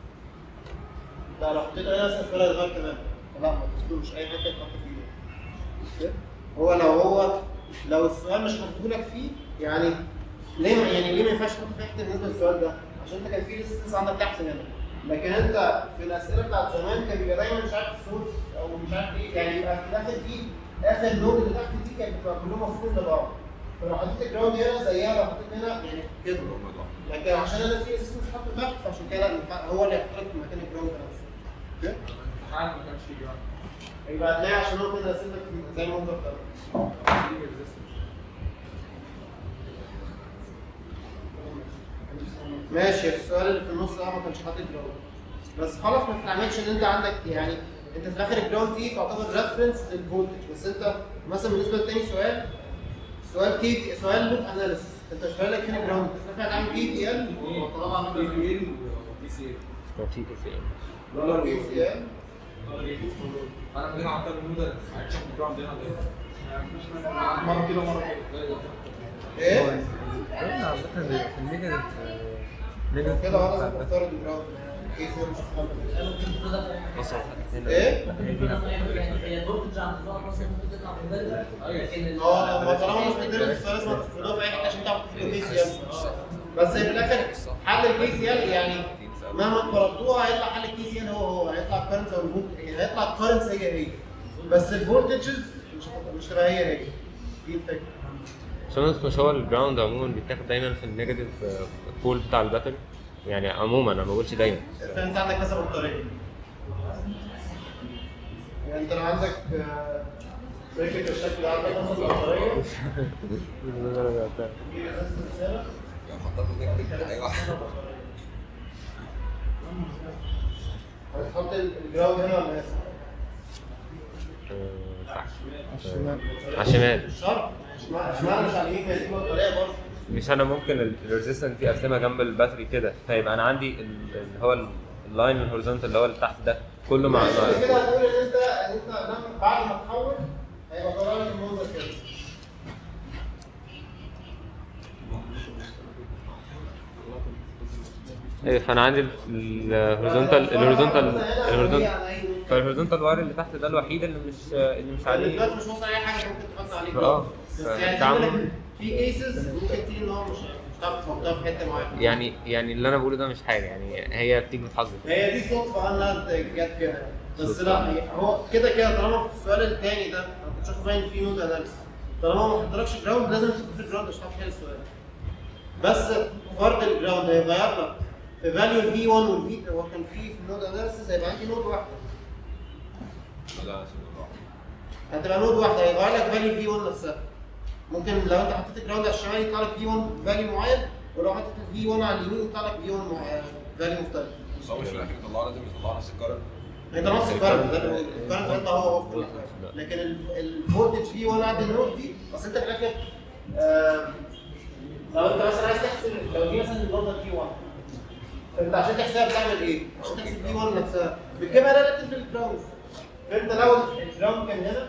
لا لو حطيت هنا مثلا السؤال هيتغير تماما لا ما تحطوش اي حاجه تحط فيه أوكي؟ هو لو هو لو السؤال مش محطوط لك فيه يعني ليه ما يعني ليه ما ينفعش تحط فيه حته بالنسبه للسؤال ده؟ عشان انت كان في ريزيستنس عندك تحت هنا لكن انت في الاسئله بتاعت زمان كان بيبقى دايما مش عارف السورس او مش عارف ايه يعني يبقى في الاخر في اخر نود اللي تحت دي كانت بتبقى كلهم مفصولين لبعض فلو حطيت الجراوند هنا زيها لو حطيت هنا يعني كده لكن عشان انا في ريزيستنس حاطه تحت فعشان كده لا ينفع- هو اللي هيحط لك في مكان الجراوند نفسه اوكي حال ما كانش فيه جراوند يبقى هتلاقي عشان هو كده راسم لك زي المنظر ده ماشي السؤال اللي في النص ده ما كانش حاطط جراوند بس خلاص ما تتعملش ان انت عندك يعني انت في الاخر الجراوند دي تعتبر ريفرنس للفولتج بس انت مثلا بالنسبه لتاني سؤال سؤال كي سؤال لوب اناليسيس انت مش فارق لك فين الجراوند بس انت هتعمل كي تي ال طالما دي عملت بي ال ودي سي ال في كتير كي تي ال انا من هنا عملت الموديل عايز اشوف الجراوند هنا ده مره كده مره كده ايه؟ قلنا عامة في النيجاتيف كده هو لازم تختار الجراوند كي تي ال مش هتختار. ايه؟ اه لما طالما مش بتدرس السؤال لازم تفرضها في اي حته عشان تعرف تحل الكي سي ال بس في الاخر حل الكي سي ال يعني مهما فرضتوها هيطلع حل الكي سي ال هو هو هيطلع الكرنس او الفولت يعني هيطلع الكرنس هي هي بس الفولتجز مش هتبقى- مش هتبقى هي هي دي الفكره عشان مش هو الجراوند عموما بيتاخد دايما في النيجاتيف بول بتاع الباتري يعني عموما انا ما بقولش دايما فانت عندك مثلا بطاريه يعني انت لو عندك آه، سيركت بالشكل ده عندك مثلا بطاريه في ريزستنس هنا لو حطيت نكتب ايوه هتحط الجراوند هنا ولا هنا؟ آه، صح آه، على الشمال شرط اشمعنى مش على اليمين ما هي دي بطاريه برضه مش انا ممكن الريزيستنس دي ارسمها جنب الباتري كده فيبقى انا عندي ال- اللي هو ال- اللاين الهوريزونتال اللي هو اللي تحت ده كله مع ماشي، مع- كده هتقول ان انت ان انت لما بعد ما تحول هيبقى طالع لك المنظر كده ايه فانا عندي الهوريزونتال الهوريزونتال الهوريزونتال فالهوريزونتال واير اللي تحت ده الوحيد اللي مش اللي مش يعني عليه دلوقتي مش واصل اي حاجه ممكن تحط عليه اه. بس ف- يعني تعمل- زي ما قلت، في كيسز ممكن تيجي ان هو مش مش هتعرف تحطها في حته معينه يعني يعني اللي انا بقوله ده مش حاجه يعني هي بتيجي بالحظ هي دي صدفه انها جت كده بس لا هي- هو كده كده طالما في السؤال الثاني ده انا كنت شايفه باين فيه نود اناليسيس طالما ما حضرتكش جراوند لازم تشوف في الجراوند عشان تعرف تحل السؤال بس فرض الجراوند هيغير لك في فاليو الفي 1 والفي هو كان في في النود اناليسيس هيبقى عندي نود واحده لا اسمه هتبقى نود واحده هيغير لك فاليو في 1 نفسها ممكن لو انت حطيت الجراوند على الشمال يطلع لك في 1 فاليو معين ولو حطيت الفي 1 على اليمين يطلع لك في 1 فاليو مختلف بس هو مش في الاخر يطلعوا لازم يطلعوا نفس الكرنت انت نفس الكارنت ده الكارنت هيطلع هو هو في كل حاجه لكن ال- الفولتج في 1 عند النود دي اصل انت في الاخر آه، لو انت مثلا عايز تحسب لو دي مثلا النقطه في 1 فانت عشان تحسبها بتعمل ايه؟ عشان تحسب في 1 نفسها بتجيبها ريلاتيف للجراوند فانت لو الجراوند كان هنا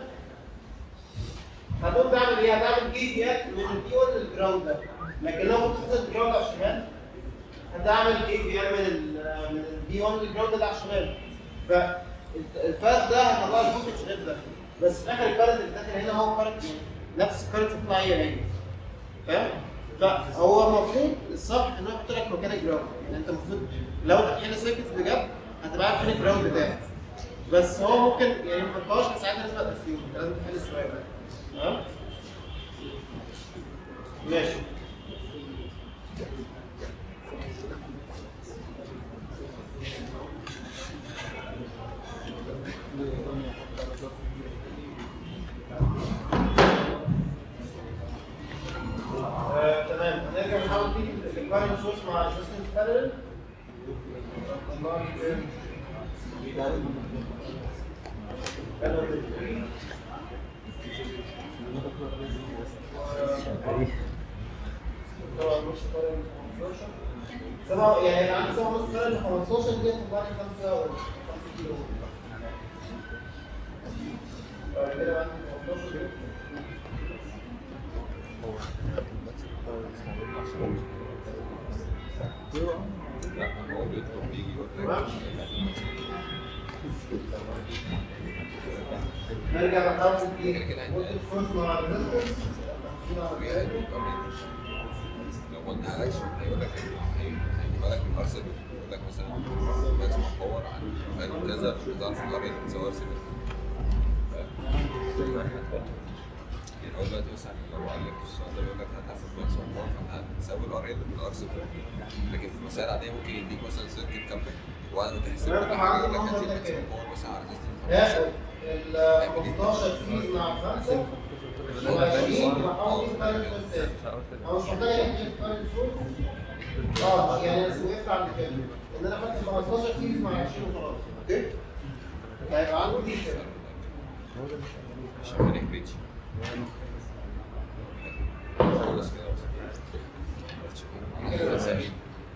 هتقوم تعمل ايه؟ هتعمل كيفيات من الفي 1 للجراوند ده لكن لو كنت حاطط الجراوند على الشمال هتعمل كيفيات من ال من الفي 1 للجراوند اللي على الشمال فالفرق ده هيطلع لك فولتج غير ده بس في الاخر الكارنت اللي داخل هنا هو كارنت نفس الكارنت بتطلع هي هي فاهم؟ فهو المفروض الصح ان هو يحط لك مكان الجراوند يعني انت المفروض لو انت بتحل سيركتس بجد هتبقى عارف فين الجراوند بتاعك بس هو ممكن يعني ما يحطهاش بس ساعتها لازم تقسيم انت لازم تحل السؤال ده تمام ماشي آه، تمام هنرجع نحاول نجيب الكارنت سورس مع الريزستنس بارلل سبعة يعني أنا عندي سبعة ونص بارلل 15 دي هتطلع لي 5 كيلو بعد كده عندي 15 دي هو بيطلب بيجي تمام نرجع نحاول نجيب فولتج سورس مع الريزستنس لو ما ادهالكش هيقول لك هيجيب لك من ارسل يقول لك مثلا ماكسيمم باور عن فاليو كذا في النظام في الار بتساوي ارسل يعني هو دلوقتي مثلا لو قال لك السؤال ده بيقول لك هتاخد ماكسيمم باور فانت هتساوي الار ال بالار سي لكن في مسائل عاديه ممكن يديك مثلا سيركت كامله وبعد ما تحسب كل حاجه يقول لك هات الماكسيمم باور مثلا على هاخد ال 15 سيز مع 5 و20 وهحاول اجيب كارنت سورس تاني انا مش محتاج اجيب كارنت سورس اه يعني انا وقفت عند كده ان انا خدت 15 سيز مع 20 وخلاص اوكي هيبقى عندي كده عشان ما نهبطش خلاص كده بس سهل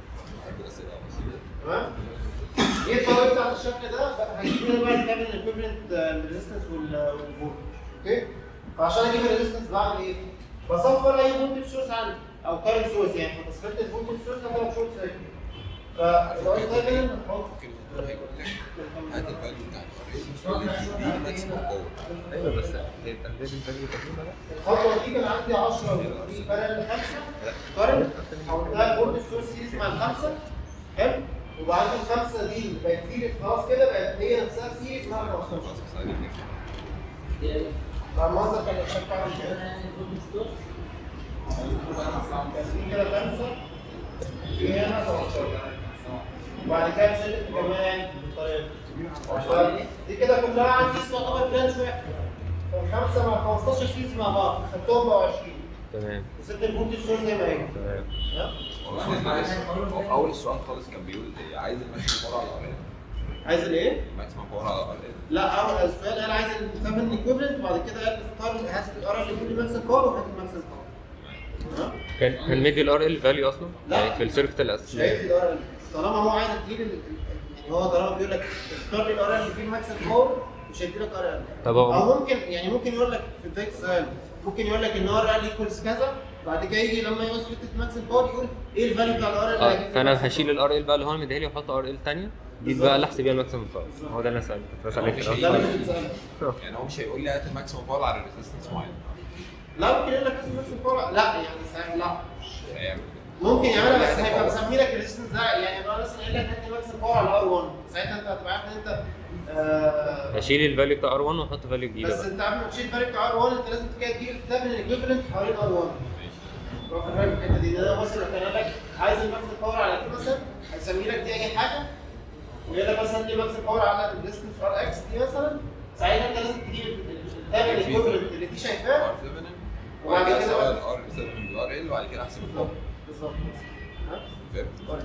تمام ايه الطريقه بتاعت الشكل ده بقى هيجيب لي بقى الكابل الايكويفالنت الريزستنس والفولت اوكي فعشان اجيب الريزستنس بعمل ايه؟ بصفر اي فولتج سورس عندي او كارنت سورس يعني فتصفيت الفولتج سورس هضرب شورت سيركت فلو انت كابل هحط ممكن الدكتور هيقول لك هات الفاليو بتاع الار دي ماكسيمم باور ايوه بس هي تحديد الفاليو تقريبا الخطوه دي كان عندي 10 في بارل 5 كارنت حولتها فولتج سورس سيريز مع الخمسه حلو وبعد الخمسه دي بقت سيريز خلاص كده بقت هي نفسها سيريز مع 15 خلاص بس عايزين نفهم المنظر كان الشكل عامل كده كان في كده خمسه في هنا 15 وبعد كده نزلت كمان بالطريقه دي. دي كده كلها عندي تعتبر بلانش واحد فالخمسه مع 15 سيريز مع بعض خدتهم بقوا 20 تمام وست الفولتج سورس زي ما هي تمام ها؟ هو بعدين معلش هو في اول السؤال خالص كان بيقول إيه، عايز الماكسيمم باور على الار عايز الايه؟ الماكسيمم باور على الار لا اول السؤال قال عايز الثمن ايكويفالنت وبعد كده قال اختار هات الار اللي يكون الماكسيم باور وهات الماكسيم باور ها؟ كان كان مدي الار ال فاليو اصلا لا. يعني في السيركت مش الاساسيه هيدي الار طالما هو عايز تجيب ال- يعني هو طالما بيقول لك اختار لي الار اللي فيه الماكسيم باور مش هيدي لك ار طب هو او ممكن يعني ممكن يقول لك في بدايه السؤال ممكن يقول لك ان ار ال ايكوالز كذا بعد كده يجي لما يوصل حته الماكسيم باور يقول ايه الفاليو بتاع الار اللي اه هيجيب فانا هشيل الار ال بقى اللي هو انا مديها لي واحط ار ال ثانيه دي بقى اللي احسب بيها الماكسيمم باور هو ده اللي انا سالته كنت بسال عليه في مش الأول. ده هي- اللي بتسأله. يعني هو مش هيقول لي هات الماكسيمم باور على ريزيستنس معين لا ممكن يقول لك هات الماكسيم باور لا يعني ساعة- لا مش هيعمل كده ممكن يعملها بس هيبقى مسمي لك الريزستنس ده يعني انا مثلا قايل لك هات الماكسيم باور على ار 1 ساعتها انت هتبقى عارف ان انت آه هشيل الفاليو بتاع ار 1 واحط فاليو جديده بس بقى انت قبل ما تشيل الفرق بتاع ار 1 انت لازم كده تجيب التابل الايكويفالنت حوالين ار 1 واخد بالك من الحته دي لان انا مثلا لو كان قال لك عايز الماكسيم باور على كده مثلا هيسمي لك دي اي حاجه ويقول لك مثلا دي ماكسيم باور على الديستنس ار اكس دي مثلا ساعتها انت لازم تجيب التابل الايكويفالنت اللي دي شايفاه ار 7 وبعد وبعد كده كده بقى- الار 7 بالار ال وبعد كده احسب الباور بالظبط ها؟ فاهم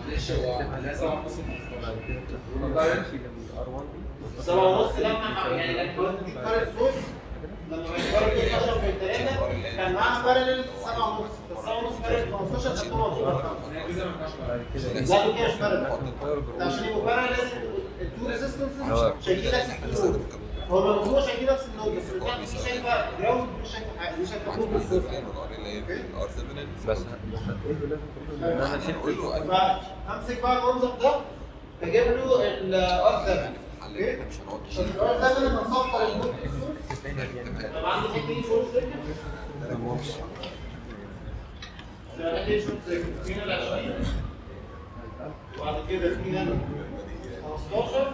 سبعة ونص لما يعني لما دي كارت سورس لما كارت سورس 10 في 3 كان معاها بارلل سبعة ونص فالسبعة ونص بارلل 15 خدتهم موجودة لا دي كده مش بارلل ده عشان يبقوا بارلل لازم التو ريزيستنسز شايفين نفس النود هو المفروض شايفين نفس النود بس البتاعة دي شايفة جراوند دي شايفة حاجة دي شايفة نود بالظبط الار ال هي في الار 7 بس انا هقول له انا فامسك بقى المنظر ده اجيب له الار 7 الحل إن احنا مش هنقعد نشيل الار 7 لما نصفر النود بالسورس تمام طب عندي حته دي شورت سيركت يعني دي شوت سيكل هنا ال 20 وبعد كده في هنا 15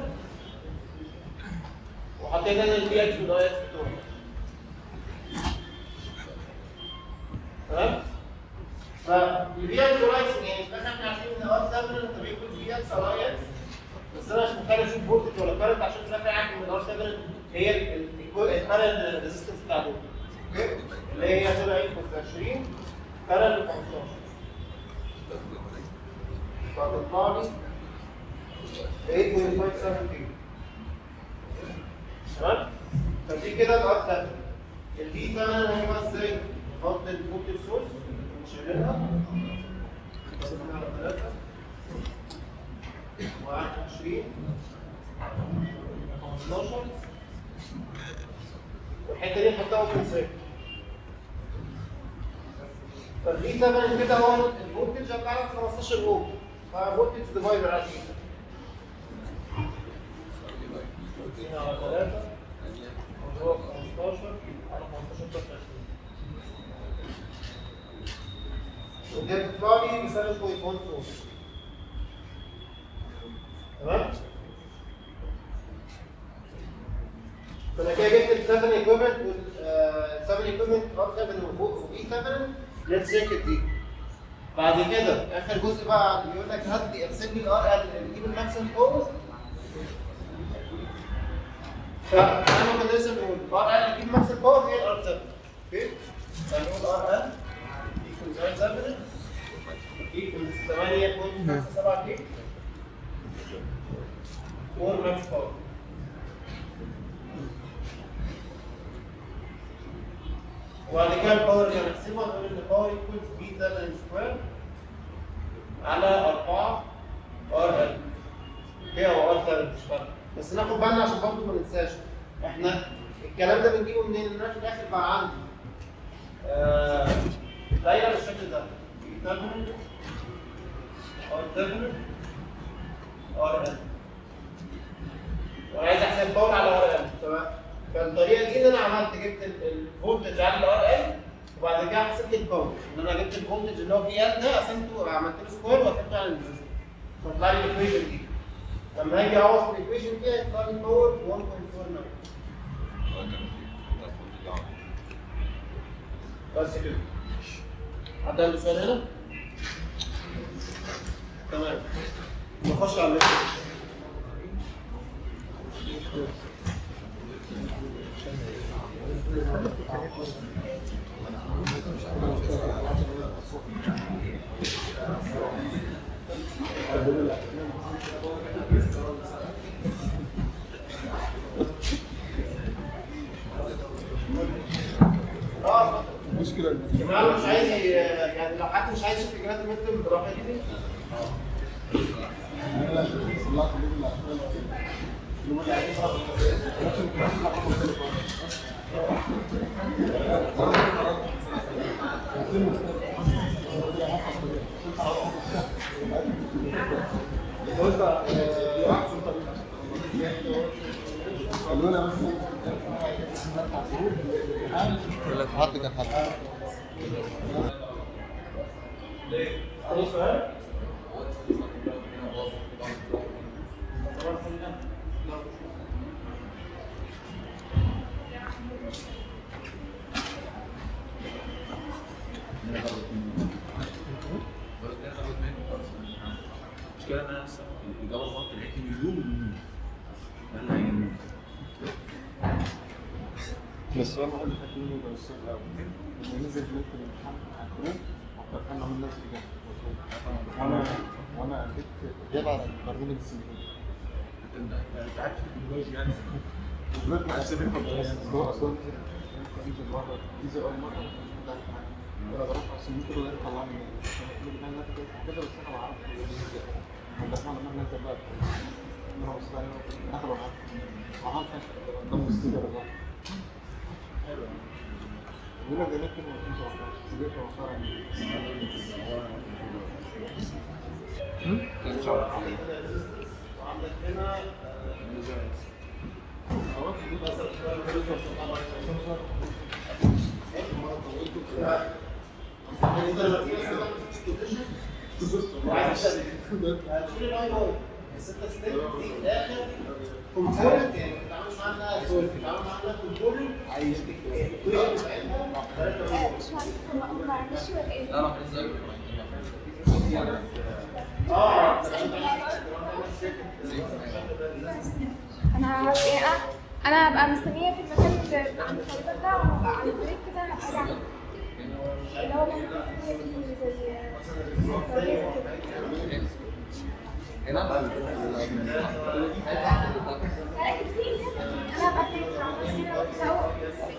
وحطيت هنا البي اكس والاي اكس بتوعي تمام؟ فالبي اكس والاي اكس يعني في الاخر احنا عارفين ان ار 7 انت بيكون بي اكس او اي اكس بس انا مش محتاج اشوف فولتج ولا كارنت عشان في الاخر عارف ان ار 7 هي الكارنت ريزيستنس بتاع دول اوكي؟ اللي هي هتبقى ايكوال 20 كارنت 15 فتطلع لي 8.57 تمام؟ فدي كده الار 7 البي 8 هجيبها ازاي؟ نحط الفولتج سورس ونشيلها نقسمها على 3 21 15 والحته دي نحطها اوبن سيركت فالبي 8 كده هو الفولتج بتاعنا 15 فولت ففولتج ديفايدر على كده نقسمها على 3 هو 15 على 15 بلس 20 ودي بتطلع لي بيساوي 0.14 تمام؟ فانا كده جبت ال 7 ايكويفالنت وال 7 ايكويفالنت ار 7 وبي 7 للسيركت دي بعد كده اخر جزء بقى بيقول لك هات لي ارسم لي الار ال جيب الماكسيمم باور فاحنا كنا لسه بنقول الار ال جيب الماكسيمم باور هي الار 7 اوكي فنقول ار ال ايكوالز ار 7 ايكوالز 8.57 كيلو 4 ماكس باور وبعد كده الباور اللي هنحسبها نقول ان الباور ايكوالز بي 7 سكوير على 4 ار ال اوكي هو ار 7 مش فارقه بس ناخد بالنا عشان برضه ما ننساش احنا الكلام ده بنجيبه منين؟ ان انا في الاخر بقى عندي آه، دايره بالشكل ده بي 7 ار 7 ار ال وانا عايز احسب الباور على ار ال تمام فالطريقه دي ان انا عملت جبت ال- الفولتج على الار ال وبعد كده حسبت الباور ان انا جبت الفولتج اللي هو في ال ده قسمته عملت له سكوير وقسمته على الريزستور فطلع لي الايكويشن دي لما هاجي اعوض في الايكويشن دي هيطلع لي الباور 1.49 بس كده حد عنده سؤال هنا؟ تمام نخش على الليفت اه المشكله جماعه مش عايز ي- يعني لو حد مش عايز يشوف اجابات المتر براحته دي حد كان حد اي سؤال؟ المشكله ان انا لسه الاجابه غلط لقيت مليون مليون ده اللي هيجنني بس انا هقول لك منه ده السؤال الاول لما نزل في ليله الامتحان على الكروت وكان عامل نفس الاجابه وانا وانا جبت اجابه على البرنامج السنتين انت انت عارف التكنولوجيا يعني دلوقتي ما حسيت بس هو اصلا ينزل مره ينزل اول مره انا بروح على السنتين كده يطلع لي انا كده بس انا بعرف عند الرحمن لما نزل بقى انا بص عليه اخر واحد وعارف ده مستوى بقى حلو بيقول لك ده نكتب 2017 سجلت وصار وعندك هنا يعني انت لما تيجي مثلا بوزيشن وعايز تشتغل هتشيل الاي واي بس انت ستيب دي في الاخر كومبوننت يعني ما بتتعاملش معاها انها سورس بتتعامل معاها انها كومبوننت عايز الايكويشن بتاعتها ثلاثة مش عارفة ما معلش ولا ايه؟ لا لا ازاي اه انا هبقى يعني أنا- انا هبقى مستنيه في المكان اللي عند الطريق ده وهبقى على البريك كده هبقى ارجع اللي هو اللي أنا كنت فيه زي زي كده. هنا لا كتير انا هبقى هناك هعمل كده وأتسوق.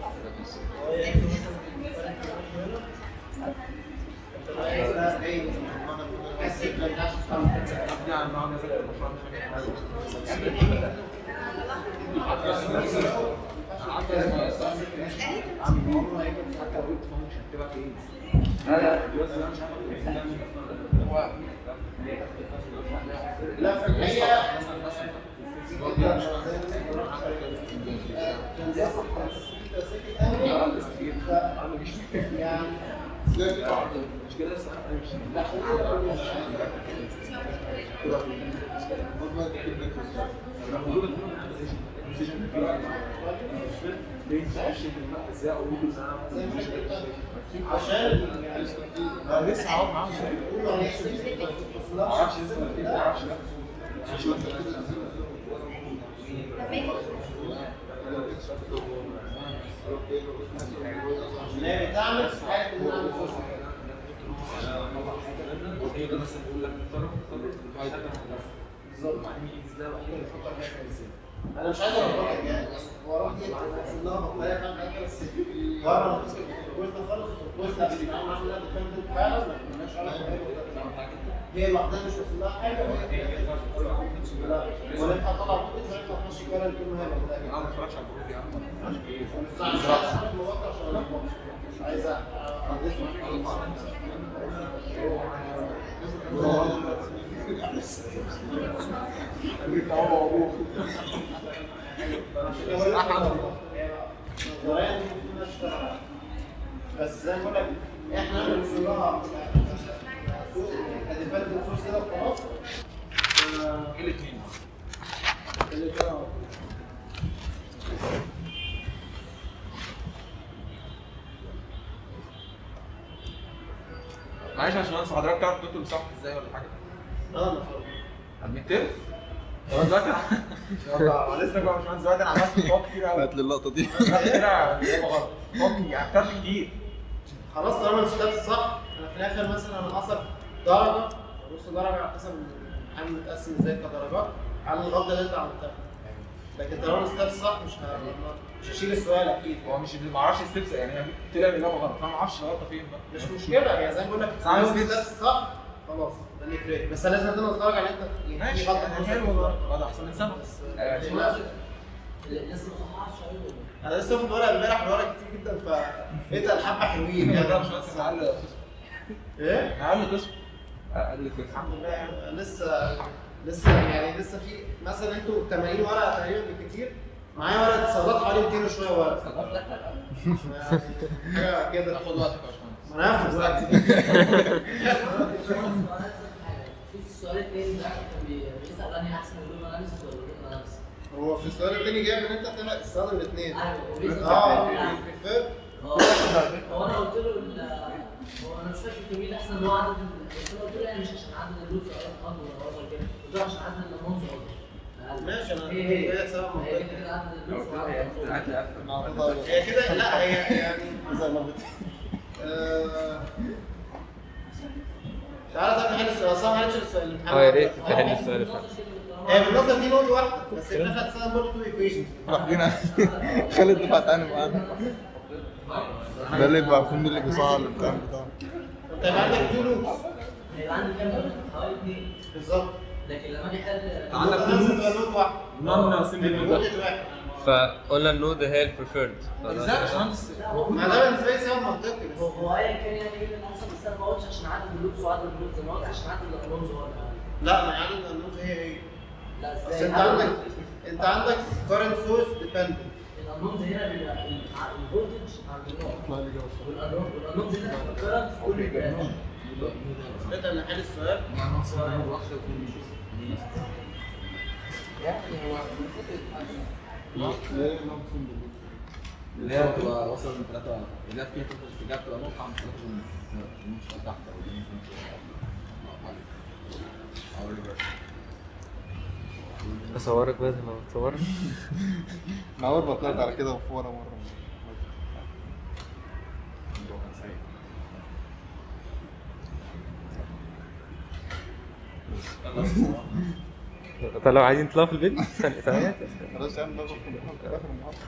لا في الحقيقة يعني مش كده بس انا مش لا المفروض ان البوزيشن ازاي اقول عشان انا لسه هقعد معاهم ما اعرفش لسه ما اعرفش لا بتعمل حاجة من عامل فوسفور مثلا بقول لك طرف طرف بالظبط مع ان ازاي الوحيد اللي بيفكر فيها ازاي انا مش عايز اقول لك يعني بس هو راح يجي انها بطاريه فاهم حاجه بس بره ما تمسك الكويس ده خالص الكويس ده بيتعامل معاها انها ديبندنت فعلا ما كناش عارف هي لوحدها مش واصل لها حاجه وهي لا ولا انت هتطلع فوتج ولا انت هتمشي كارنت طول ما هي انا لوحدها ما اتفرجش على الجروب يا عم ما اتفرجش ايه بس أنا مش عايز اشرح الموضوع عشان انا مش عايز بس زي ما بقول لك احنا بنوصل لها اديبندنت سورس كده وخلاص ايه الاثنين اللي كده معلش يا باشمهندس حضرتك تعرف تكتب صح ازاي ولا حاجه؟ اه مفهوم الميتين؟ هو دلوقتي يلا لسه بقى يا باشمهندس دلوقتي انا عملت فوق كتير قوي هات لي اللقطه دي كتير غلط فوق يعني كتبت كتير خلاص طالما الستابس صح انا في الاخر مثلا انا اصل درجه نص درجه على حسب الامتحان متقسم ازاي كدرجات على الغلطه اللي انت عملتها لكن طالما الستابس صح مش ه... مش هشيل السؤال اكيد هو مش ما اعرفش الستبس يعني هي طلع الاجابه غلط فانا ما اعرفش الغلطه فين بقى مش مشكله يعني زي ما بقول لك صح، لو بس- الستابس صح خلاص ده اللي يفرق بس لازم تنقص درجه على انت يعني ماشي في غلطه يعني في حلو نص والله الدرجة. ده احسن من سنه بس آه، مش شو- لازم. لسه ما صححش ايوه انا لسه واخد ورقه امبارح ورقه كتير جدا ف اتقل حبه حلوين ده يعني مش بس اقل قسم ايه؟ اقل قسم اقل قسم الحمد لله يعني لسه لسه يعني لسه في مثلا انتوا 80 ورقه تقريبا بالكتير معايا ورقه اتصالات حوالي 200 وشويه ورقه يعني حاجه كده خد وقتك يا باشمهندس ما انا هاخد وقتي في السؤال التاني ده كان بي- بيسأل انهي احسن اللون اناليسيس ولا اللون اناليسيس؟ هو في السؤال التاني جايب ان انت تبقى تستخدم الاثنين ايوه بيسأل اه عن- بريفير اه هو انا قلت له ال- هو انا مش فاكر كان مين احسن اللي هو عدد ال- بس انا قلت له يعني مش عشان عدد اللوتس اكبر ولا اصغر كده قلت له عشان عدد الليمونز اصغر أقل. ماشي، أنا هي هي جاي أسأل هي كده كده عدد اللوتس أكبر. هي كده لا هي يعني آه، تعالى طب نحل السؤال اصلا ما حلتش السؤال الامتحان اه يا ريت تحل السؤال اللي فات هي بالنظر دي نقطه واحده بس في الاخر هتستخدم برضه تو ايكويشنز واخدين خالد دفع تاني معانا ده اللي بقى فين اللي بيصعد البتاع بتاعه انت يبقى عندك تو لوبس هيبقى عندي كام نقطة؟ حوالي اثنين بالظبط لكن لما اجي احل عندك تو تبقى نوت واحد نون سيمبل نوت واحد فقلنا النود هي البريفيرد ازاي يا باشمهندس ما ده بالنسبه لي سبب منطقي هو بس هو ايا كان يعني ايه اللي احسن بس انا ما قلتش عشان عدد اللوتس وعدد اللوتس انا قلت عشان عدد الليمونز هو الأقل. لا ما يعني النوت هي هي لا بس ازاي انت عندك انت عندك current source dependent الانونز هنا بيبقى الفولتج عند النقط اطلع لي جوه والانون والانون دي متكرر في كل البيانات نقدر نحل السؤال ليه نقسم بالله اللي هي بتبقى واصله من ثلاثه اللي هي فيها تخرج في جاب تبقى نقطه عن ثلاثه مش تحت او دي ممكن او ريفرس اصورك بس ما بتصورك انا اول ما طلعت على كده وفوره مره طب لو عايزين تطلعوا في الفيديو ثانية ثانية خلاص يا عم ده في اخر المحاضره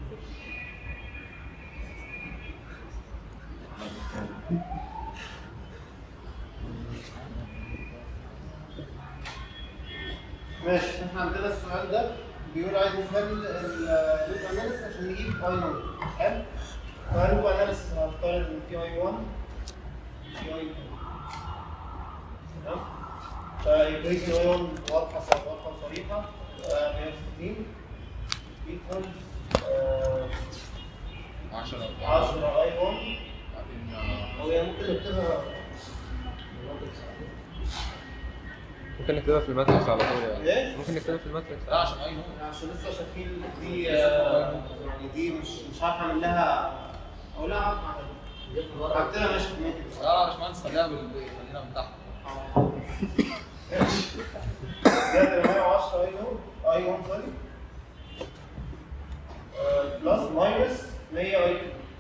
ماشي احنا عندنا السؤال ده بيقول عايز نحل اللوب اناليسيس عشان نجيب اي نوت حلو فاللوب اناليسيس هنفترض ان في اي 1 في اي 2 تمام فايكويشن اي 1 واضحه ص- واضحه وصريحه آه، 160 ايكوالز 10 10 اي 1 بعدين او يعني ممكن نكتبها ممكن نكتبها في الماتريكس على طول يعني ايه؟ ممكن نكتبها في الماتريكس لا عشان اي نوع عشان لسه شايفين دي آه، يعني دي مش مش عارف اعمل لها او لا عارف اعملها هكتبها ماشي في الماتريكس لا يا باشمهندس خليها بال خلينا من تحت زائد 110 اي 1 اي 1 سوري بلس ماينس 100 اي 2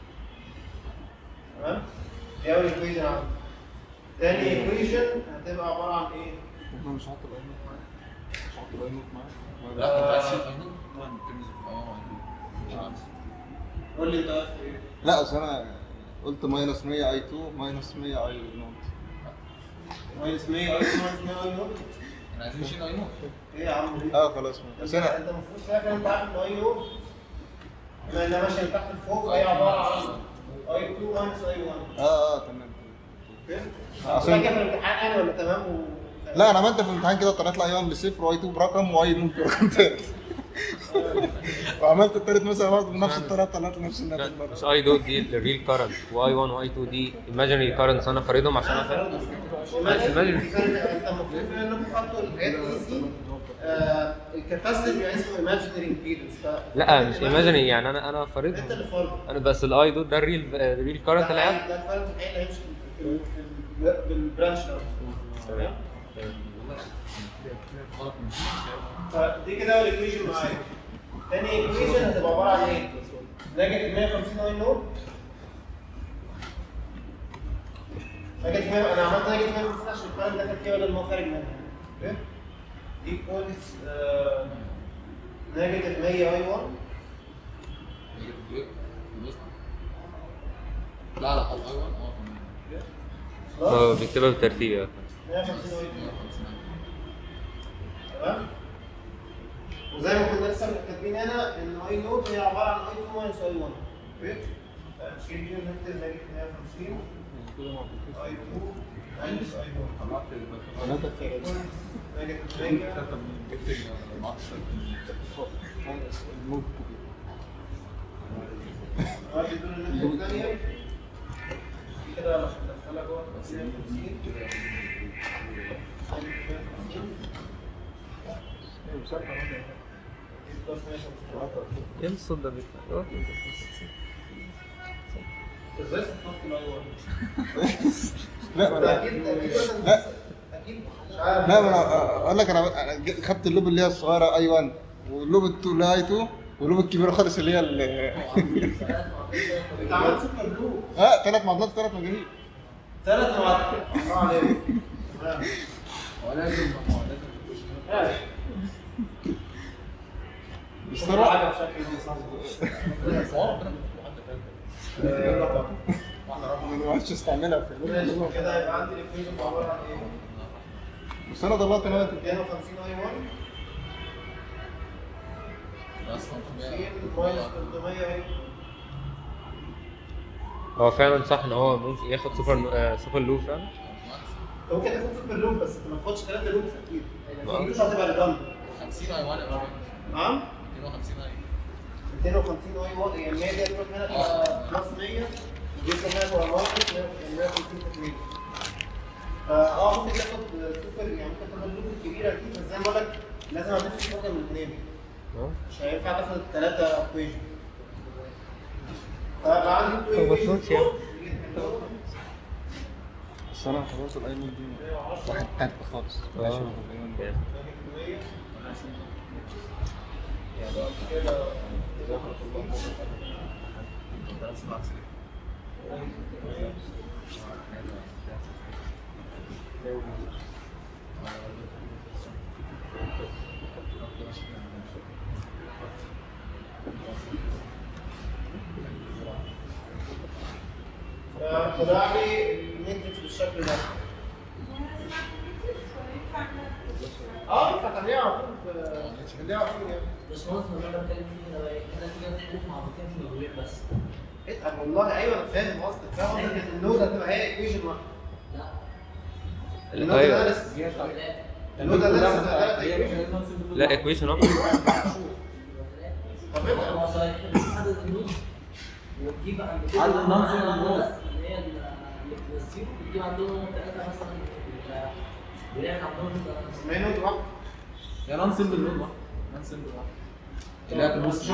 تمام دي اول ايكويشن عندي تاني ايكويشن هتبقى عباره عن ايه؟ احنا مش هحط الاي نوت معايا مش هحط الاي نوت معايا لا كنت عايز تشيل اي نوع ان ترمز اوف اه قول لي انت عايز ايه؟ لا اصل انا قلت ماينس 100 اي 2 ماينس 100 اي نوت ماينس 100 اي 2 ماينس 100 اي 1 احنا عايزين نشيل اي نوع ايه يا عم ليه؟ اه خلاص بس انت انا انت المفروض فاكر انت عارف ان اي او بما انها ماشيه من تحت لفوق فهي عباره عن اي 2 ماينس اي 1 اه اه تمام فهمت؟ عشان- عشان كده في الامتحان يعني ولا تمام و... لا انا عملت في الامتحان كده طلعت لي اي 1 بصفر واي 2 برقم واي نوت برقم تاني وعملت التالت مثلا برضه بنفس الطريقه طلعت نفس لا، الناتج مش برضه اي دوت دي الريل كارنت واي 1 واي 2 دي ايماجينري كارنتس انا فارضهم عشان افهم انت المفروض بما انكم خدتوا الحاجات اي سي الكاباسيتي بيبقى اسمه ايماجينري امبيدنس لا مش ايماجينري يعني انا انا انت فارضهم اللي فرض انا بس الاي دوت ده الريل الريل كارنت اللي عندي ده الكارنت الحقيقي اللي هيمشي في ال- في ال- بالبرانش ده تمام فدي كده اول ايكويشن معايا تاني ايكويشن هتبقى عباره عن ايه؟ نيجاتيف 150 اي نوت نيجاتيف 100 انا عملت نيجاتيف 150 عشان الكارنت داخل فيها بدل ما هو خارج منها اوكي؟ ايكوالز نيجاتيف 100 اي 1 لا لا الاي 1 اه هو بلس بيكتبها بالترتيب يعني 150 اي 2 تمام وزي ما كنا لسه كاتبين هنا ان اي نوت هي عباره عن اي 2 ماينس اي 1 اوكي نشيل دي ونكتب نيجاتيف 150 اي 2 ماينس اي 1 ثلاثة في نيجاتيف 100 النوت واجي دول الناحيه الثانيه دي كده عشان ندخلها جوه 150 بلس 150 ايه الصوت ده بيطلع ازاي صفرت الاي 1 لا ما انا اكيد اكيد مثلا لا. اكيد مش عارف لا ما انا اقول لك انا أنا ج- خدت اللوب اللي هي الصغيره اي 1 واللوب التو اللي هي اي 2 واللوب الكبيره خالص اللي هي ال انت عملت سوبر بلو اه ثلاث معادلات ثلاث مجاميع ثلاث معادلات الله عليك تمام. هو لازم هو لازم ماشي بس كل طبعا حاجه بشكل صح هو ربنا ما بعرفش استعملها في اللوب ماشي كده يبقى عندي الايكويشن عباره عن ايه؟ بس انا طلعت انا 250 اي 1 بس 50 ماينس 300 اي هو فعلا صح ان هو ممكن ياخد سوبر آه، سوبر لوب فعلا ممكن تاخد سوبر لوب بس انت ما تاخدش ثلاثه لوبس اكيد آه. يعني مش هتبقى ريدندنت 50 اي 1 يا باشا نعم 52 اي 250 اي 1 يعني 100 دي هتروح هنا تبقى بلس 100 ودي هنا تبقى ماينس 150 في 100 اه ممكن تاخد سوبر يعني ممكن تاخد اللوب الكبيره دي بس زي ما بقول لك لازم هتفرق واحده من الاثنين اه مش هينفع تاخد الثلاثه اكويشن فبقى عندي two طب equations بطلوش يعني. دول. بس انا اعتبرت الايمن دي واحد تالت خالص ملهاش علاقة بالأيمن. يعني. فطلع لي الماتريكس بالشكل ده اه ينفع تعمليها على طول في- تعمليها على طول يعني بس هو اللي انا بتكلم فيه ده احنا كده نحل معرضتين في الموضوعين بس اتقل والله ايوه انا فاهم قصدك فاهم قصدك ان النود هتبقى هي ايكويشن واحده لا النود ايوه اناليسيس ثلاثة النود اناليسيس هتبقى ثلاث equations. لا ايكويشن واحده طب اتقل هو صحيح بس عدد النود وتجيب عند كل عدد واحد النانسي معانا والنود. بس اللي هي ال- اللي بتوسيهم بتجيب عندهم ثلاثة مثلا ال- بنعمل عندهم اسمها نود واحده يا نون سيمبل نود واحد نون سيمبل واحد اللي هي في النص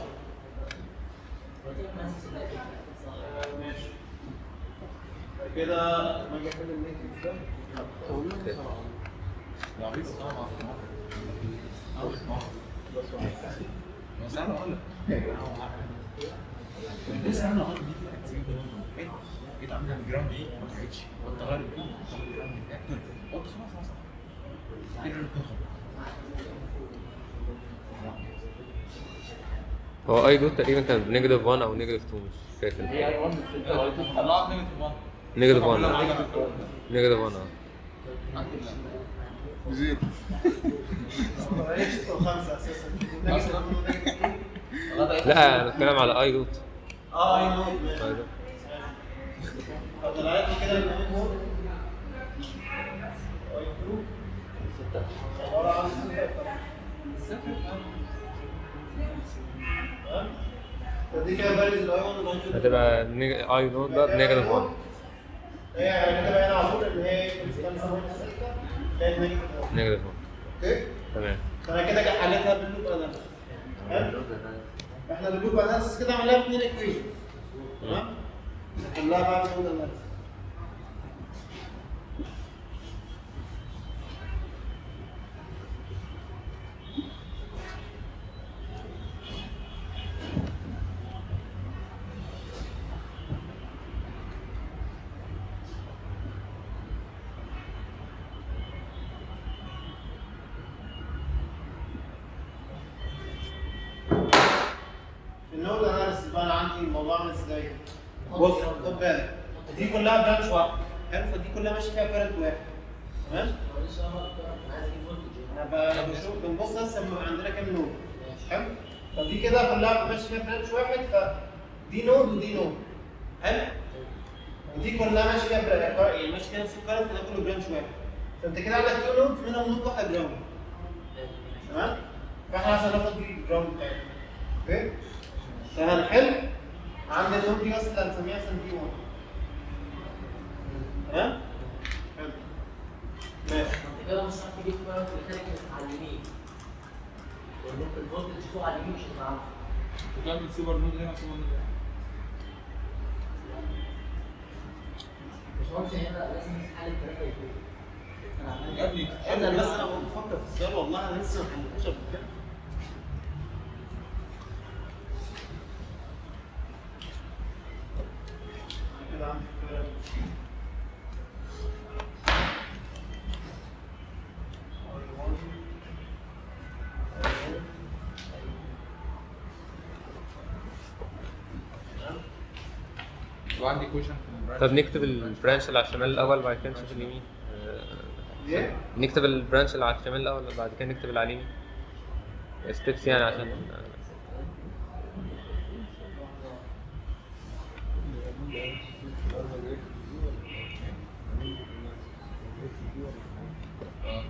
ماشي بعد كده ما اجي احل الماتريكس ده يا عبيط بس انا اقول لك لسه انا اقول لك جيت عامل الجراوند دي ما كانتش قلت غير دي قلت خلاص خلاص كده نتاخد هو اي دوت تقريبا كان بنيجاتيف 1 او نيجاتيف 2 مش فاكر هي 1 طلعت نيجاتيف 1 نيجاتيف 1 نيجاتيف 1 اه زيرو خمسه اساسا لا انا بتكلم على اي دوت اه اي نود ماشي اي دوت فطلعت لي كده ان اي نود اي 2 عباره عن ستة. تمام؟ فدي كده فاليوز الاي 1 والاي 2 هتبقى اي دوت ده بنيجاتيف 1 هي يعني كده باين على طول ان هي خمسة ونص ستة بقت نيجاتيف 1 نيجاتيف 1 اوكي تمام فانا كده حليتها باللوب اناليسيس حلو احنا باللوب اناليسيس كده عملناها باثنين ايكويشن تمام كلها بقى باللوب اناليسيس في النود اناليسيس بقى انا عندي الموضوع عامل ازاي؟ بص خد بالك دي كلها برانش واحده حلو فدي كلها ماشي فيها بيرنت واحد تمام؟ معلش انا بقى عايز اجيب فولتج انا ب- بشوف بنبص بس عندنا كام نود حلو فدي كده كلها ماشي فيها برانش واحد فدي نود ودي نود حلو ودي كلها ماشي فيها برا- يعني ماشي فيها نفس الكارنت ده كله برانش واحد فانت كده عندك تو نودز منهم نود واحده جراوند تمام فاحنا عشان ناخد دي الجراوند بتاعتنا اوكي فهنحل عند النود دي بس اللي هنسميها مثلا دي 1 تمام حلو ماشي انت كده مش هتعرف تجيب بقى في الخارج على اليمين لان انت الفولتج فوق على اليمين مش هتبقى عارفه وكان سوبر نود هنا سوبر نود هنا مش مهندس هنا لازم تحل الثلاثه يكونوا انا عمال يا ابني انا بس انا بفكر في السؤال والله انا لسه ما حلتوش قبل كده كده عندي فكرة. وعندي كويشن في طب نكتب البرانش اللي على الشمال الاول بعد كده نشوف اليمين ايه؟ نكتب البرانش اللي على الشمال الاول بعد كده نكتب اللي على اليمين ستيبس يعني عشان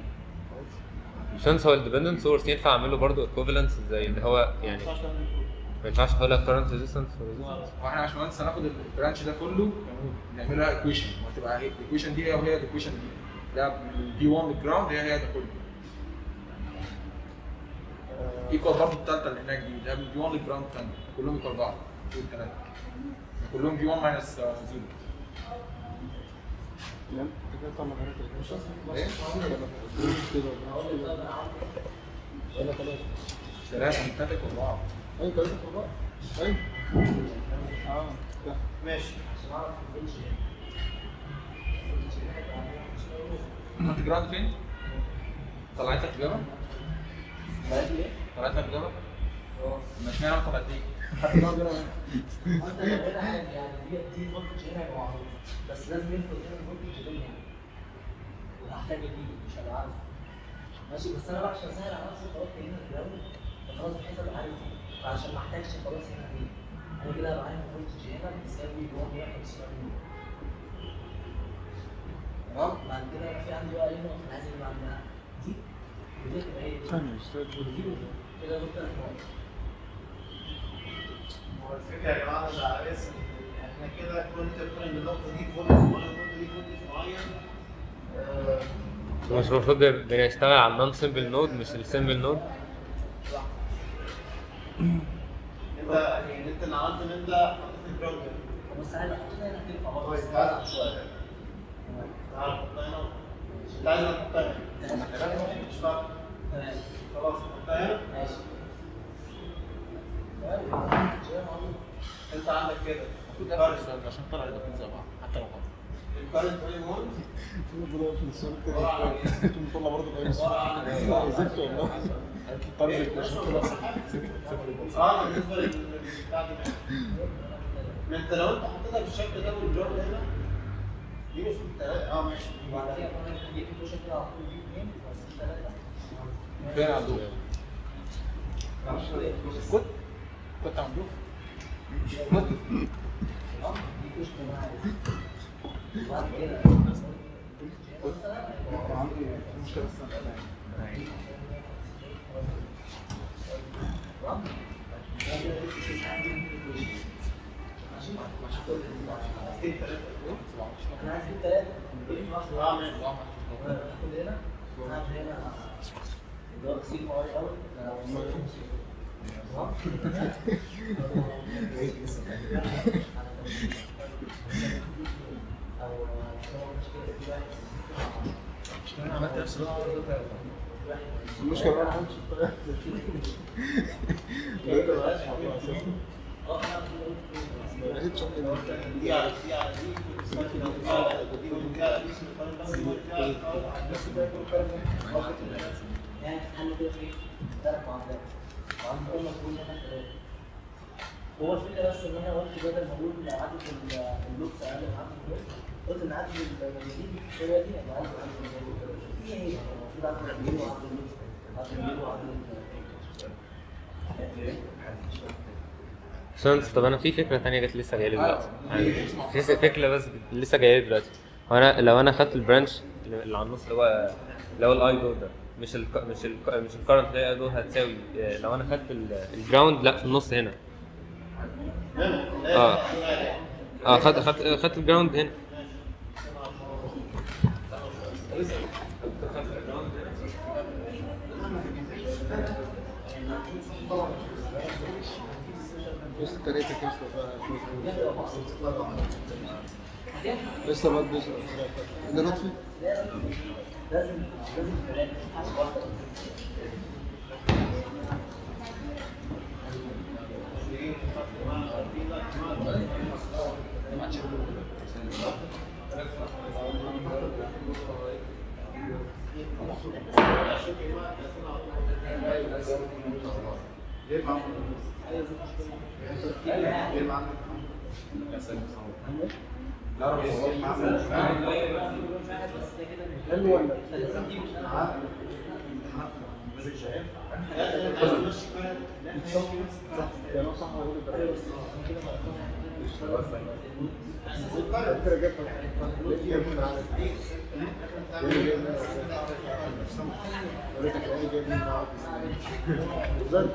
سنس هو الديبندنت سورس ينفع اعمله برضه ايكوفالنس زي اللي هو يعني ما ينفعش احولها كارنت ريزيستنس وريزيستنس واحنا عشان بس هناخد البرانش ده كله نعملها ايكويشن وهتبقى الايكويشن دي هي وهي الايكويشن دي ده في 1 للجراوند هي هي ده كله ايكوال برضه الثالثه اللي هناك دي ده في 1 للجراوند الثانيه كلهم ايكوال بعض دول الثلاثه كلهم في 1 ماينس 0 ثلاثه من ثلاثه ايكوال بعض ايوه ثلاثة فوق ايوه اه ده. ماشي انت جراوند فين؟ طلعت لك اجابه؟ بقيت ايه؟ طلعت لك اجابه؟ ما اشمعنى ما طلعت ليك؟ انت لو هنا يعني دي دي فولتج هنا يبقى معروف بس لازم يفرض هنا الفولتج ده يعني وهحتاج اجيبه مش هبقى عارف ماشي بس انا بقى عشان اسهل على نفسي خلاص هنا الاول فخلاص بحيث ابقى عارف دي فعشان ما احتاجش خلاص هنا دي انا كده هبقى عارف الفولتج هنا بيساوي 1 تمام بعد كده أنا في عندي بقى هنا انا عايز اللي بعدها دي ودي تبقى هي دي دي كده قلت لك نقط. هو الفكره يا جماعه انا على اسم احنا كده كنت بتقول ان النقطه دي فولت وانا كنت دي فولت معين آه، مش المفروض بنشتغل على النون سمبل نود مش السمبل نود انت يعني انت اللي عملته ان انت حطيت الجراوند بس عايز احط هنا تنفع برضه كويس تعالى شويه تعالى حطها هنا انت عايز تحطها هنا مش فارق تمام خلاص حطها هنا ماشي انت عندك كده المفروض اقفل السؤال ده عشان طلع الاثنين زي بعض حتى لو غلط الكارنت فاليو 1 طلع برضه الايه زدت والله طرز عشان كده اه بالنسبه للبتاع دي ما انت لو انت حطيتها بالشكل ده والجراوند هنا دي مش بالتلاته اه ماشي وبعد كده كمان دي كوشه كده على طول دي اثنين بس ثلاثه فين عندهم؟ كنت كنت عندهم دي كوشه معايا بعد كده عندي مشكله انا عايز اجيب ثلاثه اه ماشي هاخد هنا هاخد هنا اللي هو سي ار اول انا عملت نفس الوقت المشكله انا ما عملتش دي على دي على دي دي والكلام يعني حل كده في ثلاث معادلات وعند كل مفعول هنا ثلاثه هو الفكره بس ان انا قلت بدل ما اقول عدد اللوكس اقل من عدد اللوكس قلت ان عدد الموجودين في الشويه دي هيبقى اقل من عدد الموجودين هي هي المفروض عدد الموجودين وعدد اللوكس عدد الموجودين وعدد سنس طب انا في فكره تانية جت لسه جايه لي دلوقتي يعني في فكره بس لسه جايه لي دلوقتي هو انا لو انا خدت البرانش اللي على النص اللي هو اللي هو الاي دور ده مش ال مش ال مش الكرنت اللي هي اي دور هتساوي آه، لو انا خدت ال- الجراوند لا في النص هنا اه اه خدت خدت خدت الجراوند هنا بس التلاتة كده لسه الواد بيسأل ده لطفي لازم لازم ثلاثه ما ينفعش واحده وريتك ايه جايب من بعض بالظبط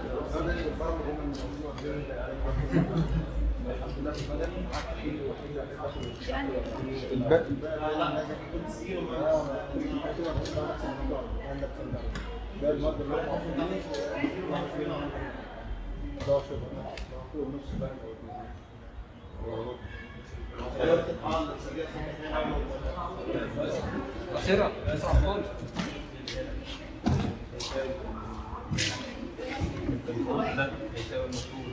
الباقي الباقي لا لازم يكون سي ده المادة اللي هو 11 ونص بقى اخيرا اسمع خالص ده هيساوي المفروض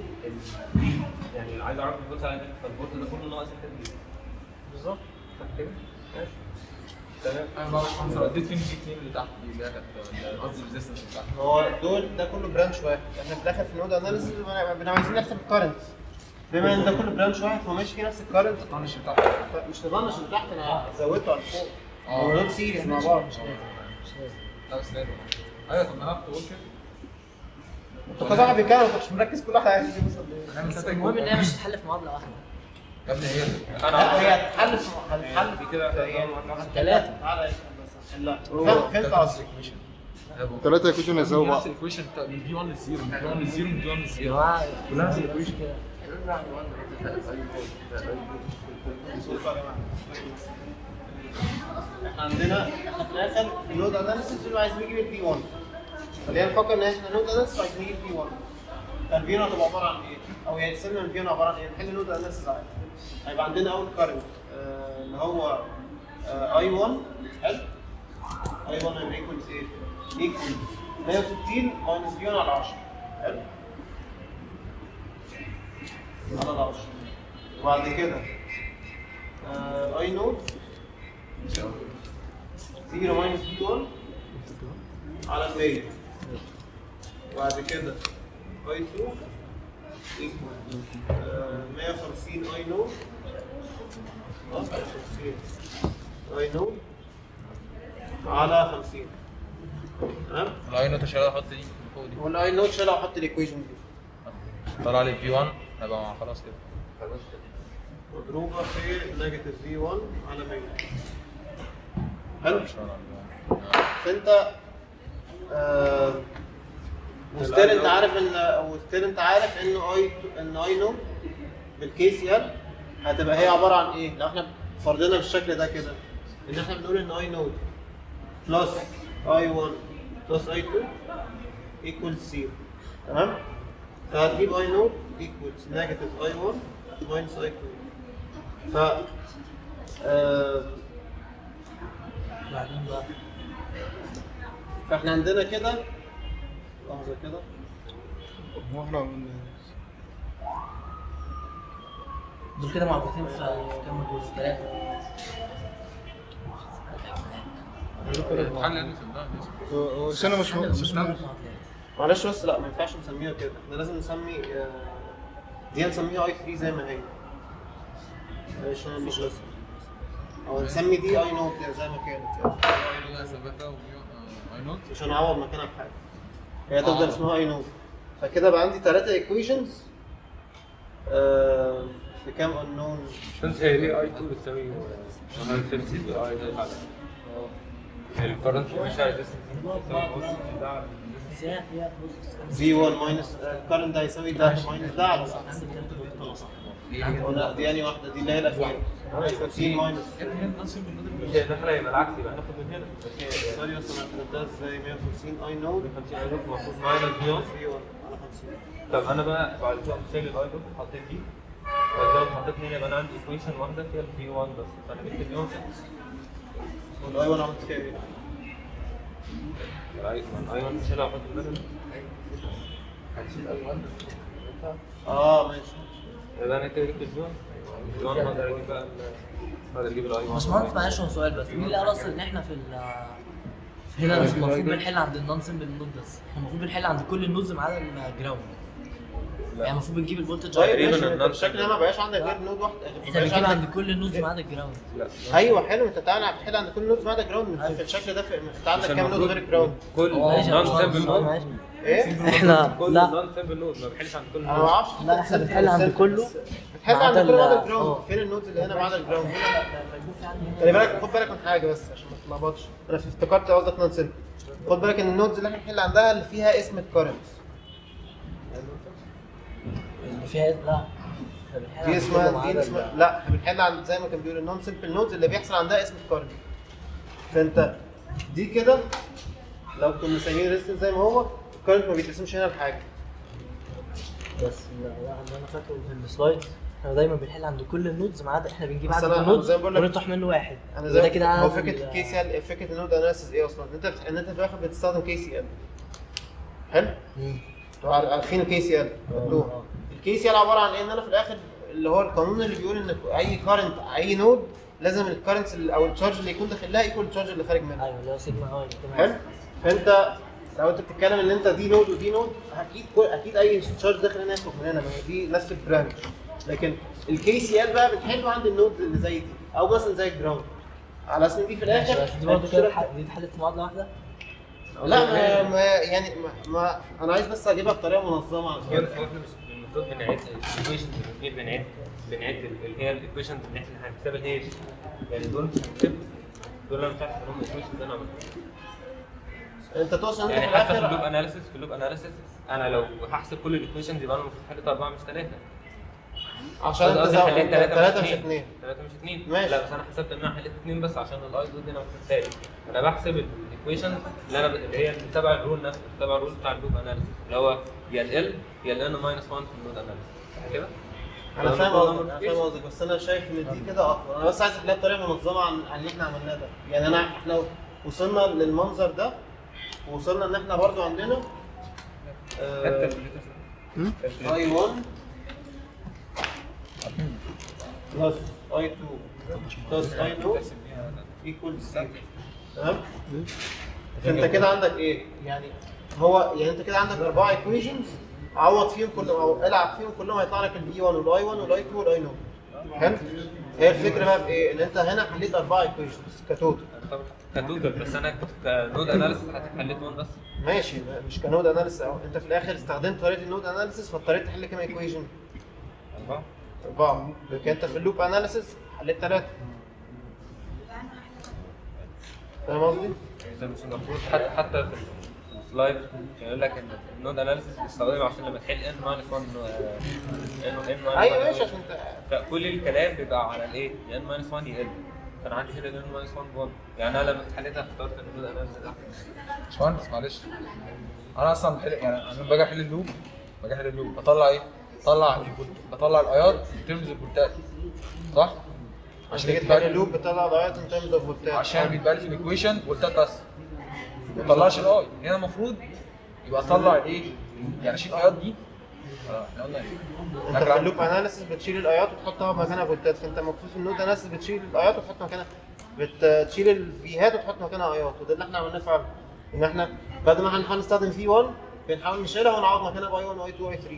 يعني عايز اعرف الفولت على كده فالفولت ده كله ناقص الحته دي بالظبط صح كده؟ ماشي تمام انا بقى مش رديت فين دي اتنين اللي تحت دي اللي هي كانت قصدي الريزستنس اللي تحت هو دول ده كله برانش واحد احنا في الاخر في نود اناليسيس بنبقى عايزين نحسب الكارنت بما ان ده كله برانش واحد فهو ماشي فيه نفس الكارنت الطنش اللي تحت مش تضنش اللي تحت انا زودته على فوق اه. هو نود سيريز مع بعض لا بس لازم ايوه طب ما انا كنت بقول كده انت كده واحد بيتكلم ما كنتش مركز كل واحد عايز يوصل لايه هنعمل بس ستة المهم ان جول. هي مش هتتحل في معادله واحده يا ابني هي لا هي هتتحل في- هتتحل دي كده ثلاثه تعالى يا بس حلها فهمت فهمت قصدي ثلاثة يكونوا يساووا بعض نفس الايكويشن من في 1 للزيرو من في 1 للزيرو من في 1 يا للزيرو جماعه كلها نفس الايكويشن كده احنا عندنا في الاخر في نود اناليسيس اللي عايزين نجيب البي 1 خلينا نفكر ان احنا نود اناليسيس عايزين نجيب البي 1 فالبي 1 هتبقى عباره عن ايه؟ او يعني سيبنا من البي 1 عباره عن ايه؟ نحل نود اناليسيس عادي هيبقى عندنا اول كارنت اللي هو اي 1 حلو اي 1 هيبقى ايكوالز ايه؟ ايكوالز 160 ماينس بي 1 على 10 حلو على ال 10 وبعد كده اي نود 0 ماينس بي 1 على 100 وبعد كده اي 2 ايكوال 150 اي نو 150 اي نو على 50 تمام الاي نوت عشان احط دي فوق دي والاي نوت شيلها واحط الايكويشن دي طلع لي في 1 هيبقى مع خلاص كده مضروبه في نيجاتيف في 1 على 100 حلو فانت آه وستيل انت عارف ان وستيل انت عارف انه اي ان اي نو بالكي سي ال هتبقى هي عباره عن ايه؟ لو احنا فرضنا بالشكل ده كده ان احنا بنقول ان اي نود بلس اي 1 بلس اي 2 ايكوال 0 تمام؟ فهتجيب اي نود ايكوالز نيجاتيف اي 1 ماينس اي 2 ف آه بعدين بقى فاحنا عندنا كده لحظه كده هو احنا من دول كده مربوطين في في كام جزء ثلاثه الحل يعني صدقني هو- هو بس انا مش حل مش مش مربوط مع ثلاثه معلش بس لا ما ينفعش نسميها كده احنا لازم نسمي آه، دي هنسميها اي 3 زي ما هي معلش انا مش لازم او نسمي دي اي نوت زي ما كانت يعني هي ثبتها اي نوت مش هنعوض مكانها بحاجه هي تفضل اسمها اي نوت فكده بقى عندي ثلاثة ايكويشنز في كام unknown شمس هي ليه اي 2 بتساوي 150 باي على الكرنت مش عايز ده بس هي هي بص V1 ماينس الكرنت ده هيساوي ده ماينس ده على صح عندك ثلاثه بقيت صح ولا دي يعني واحدة دي اللي هي الأخيرة 50 ماينس يا ابني هي نفس البرنامج هي داخله يبقى العكس يبقى ناخد من هنا سوري بس انا كتبتها ازاي 150 اي نو 50 اي دوت المفروض ماينس في 1 V1 على 50 طب انا بقى بعد كده قمت شايل الاي دوت حطيت دي بعد كده حطيت هنا يبقى انا عندي ايكويشن واحده فيها الفي 1 بس فانا جبت الفي 1 والاي 1 عملت فيها ايه؟ الاي 1 شايلها واحط المثل اه ماشي يبقى انا كده جبت الفي 1 الفي 1 هقدر اجيب بقى ال- هقدر اجيب الاي 1 باشمهندس معلش هو سؤال بس مين اللي قال اصلا ان احنا في ال هنا المفروض بنحل عند النون سمبل نود بس احنا المفروض بنحل عند كل النودز ما عدا الجراوند يعني المفروض بنجيب الفولتج طيب تقريباً ماشي انت النون بالشكل ده ما بقاش عندك غير نود واحده انت بتجيب عند كل النودز ما عدا الجراوند لا ايوه حلو انت تعالى بتحل عند كل نود ما عدا جراوند انت في الشكل ده في... انت عندك عشان كام نود المفروض غير الجراوند؟ كل معلش يا نون باشمهندس، سامبل نود معلش. ايه؟ احنا كل لا نون سامبل نود ما بحلش عند كل انا ما نود اعرفش لا احنا بنحل عند كله بتحل ما عند عدا كل ما عدا ال- الجراوند اه. فين النودز اللي هنا ما عدا الجراوند؟ لما يكون في عندي هنا خلي بالك خد بالك من حاجه بس عشان ما تتلخبطش انا افتكرت قصدك نون سمبل خد بالك ان النودز اللي احنا بنحل عندها اللي فيها اسم الكارنتس اللي فيها لا إحنا بنحل دي عن اسمها كله ما دي عدا اسمها ال- لا احنا بنحل عن زي ما كان بيقول النون سمبل نودز اللي بيحصل عندها اسم الكارنت فانت دي كده لو كنا سايبين ريزستنس زي ما هو الكارنت ما بيتقسمش هنا لحاجه بس لا لا، اللي انا فاكره في السلايد احنا دايما بنحل عند كل النودز ما عدا احنا بنجيب بس عدد أنا- النودز زي ما بقول لك- ونطرح منه واحد انا زي وده كده هو عدد فكره ال- الكي سي ال فكره النود اناليسيس ايه اصلا انت بت... ان انت في الاخر بتستخدم كي سي ال حلو مم. انتوا عار- عارفين الكي سي ال آه. الكي سي ال عباره عن ايه ان انا في الاخر اللي هو القانون اللي بيقول ان اي كارنت اي نود لازم الكارنتس او التشارج اللي يكون داخل لها يكون التشارج اللي خارج منها ايوه اللي هو سيجما اه حلو فانت لو انت بتتكلم ان انت دي نود ودي نود اكيد كل اكيد اي تشارج داخل هنا يخرج من هنا ما هي دي نفس البرانش لكن الكي سي ال بقى بتحله عند النود اللي زي دي او مثلا زي الجراوند على اساس ان دي في الاخر بس دي برضه كده هتشترك- اتح- دي اتحلت في معادله واحده لا ما, ما يعني ما, ما انا عايز بس اجيبها بطريقه منظمه عشان كده احنا مش المفروض بنعيد الايكويشنز بنجيب بنعيد بنعيد اللي هي الايكويشنز اللي احنا هنحسبها اللي هي يعني دول مش هنكتب دول انا مش عارف ان هم ايكويشنز انا عملتهم انت تقصد انت يعني في حتى في اللوب الاخر اناليسيس في اللوب اناليسيس انا لو هحسب كل الايكويشنز يبقى انا المفروض حليت اربعه مش ثلاثه عشان انت قصدي زو- حليت انت ثلاثه مش اثنين اثنين ثلاثه مش اثنين ماشي. لا بس انا حسبت ان انا حليت اثنين بس عشان الاي ضد انا المفروض ثالث انا بحسب الايكويشنز اللي انا ب- اللي هي اللي تبع الرول نفسه تبع الرول بتاع اللوب اناليسيس اللي هو يا ال ال يا ال ان ماينس 1 في اللود اناليسيس صح كده؟ انا فده فاهم المفروض قصدك انا نعمل فاهم قصدك بس انا شايف ان دي كده اقوى انا بس عايز احلها بطريقه منظمه عن عن اللي احنا عملناه ده يعني انا احنا وصلنا للمنظر ده ووصلنا ان احنا برضو عندنا حتى اي 1 بلس اي 2 بلس اي 2 ايكوال سي تمام فانت كده عندك ايه يعني هو يعني انت كده عندك اربعه ايكويشنز عوض فيهم كلهم او العب فيهم كلهم هيطلع لك البي 1 والاي 1 والاي 2 والاي 0 حلو هي الفكره بقى في ايه ان انت هنا حليت اربعه ايكويشنز كتوتال طبعا كدودل بس انا كنود اناليسيس حليت 1 بس ماشي مش كنود اناليسيس اهو انت في الاخر استخدمت طريقه النود اناليسيس فاضطريت تحل كام ايكويشن؟ اربعه اربعه لكن انت في اللوب اناليسيس حليت ثلاثه فاهم قصدي؟ بس مش المفروض حتى حتى في السلايد كان يقول لك ان النود اناليسيس بيستخدم عشان لما تحل ان ماينس 1 ان ان ايوه ماشي عشان انت فكل الكلام بيبقى على الايه؟ ان ماينس 1 يقل كان عندي هنا ان ماينس 1 1 يعني انا لما حليتها اخترت النود اناليسيس باشمهندس معلش انا اصلا بحل يعني انا باجي احل اللوب باجي احل اللوب بطلع ايه؟ بطلع الفولت بطلع الايات في ترمز الفولتات صح؟ عشان تيجي يتبقى- تحل اللوب بتطلع ضغط ان ترمز اوف فولتات عشان بيتبقى لي في الايكويشن فولتات بس ما بطلعش الاي هنا المفروض يبقى اطلع الايه؟ يعني اشيل الايات دي اه احنا قلنا ايه؟ انت في اللوب اناليسيس بتشيل الايات وتحطها مكانها فولتات فانت المفروض في النود اناليسيس بتشيل الايات وتحط مكانها بتشيل الفيهات وتحط مكانها ايات وده اللي احنا عملناه فعلا ان احنا بدل ما احنا هنستخدم في 1 بنحاول نشيلها ونعوض مكانها باي 1 واي 2 واي 3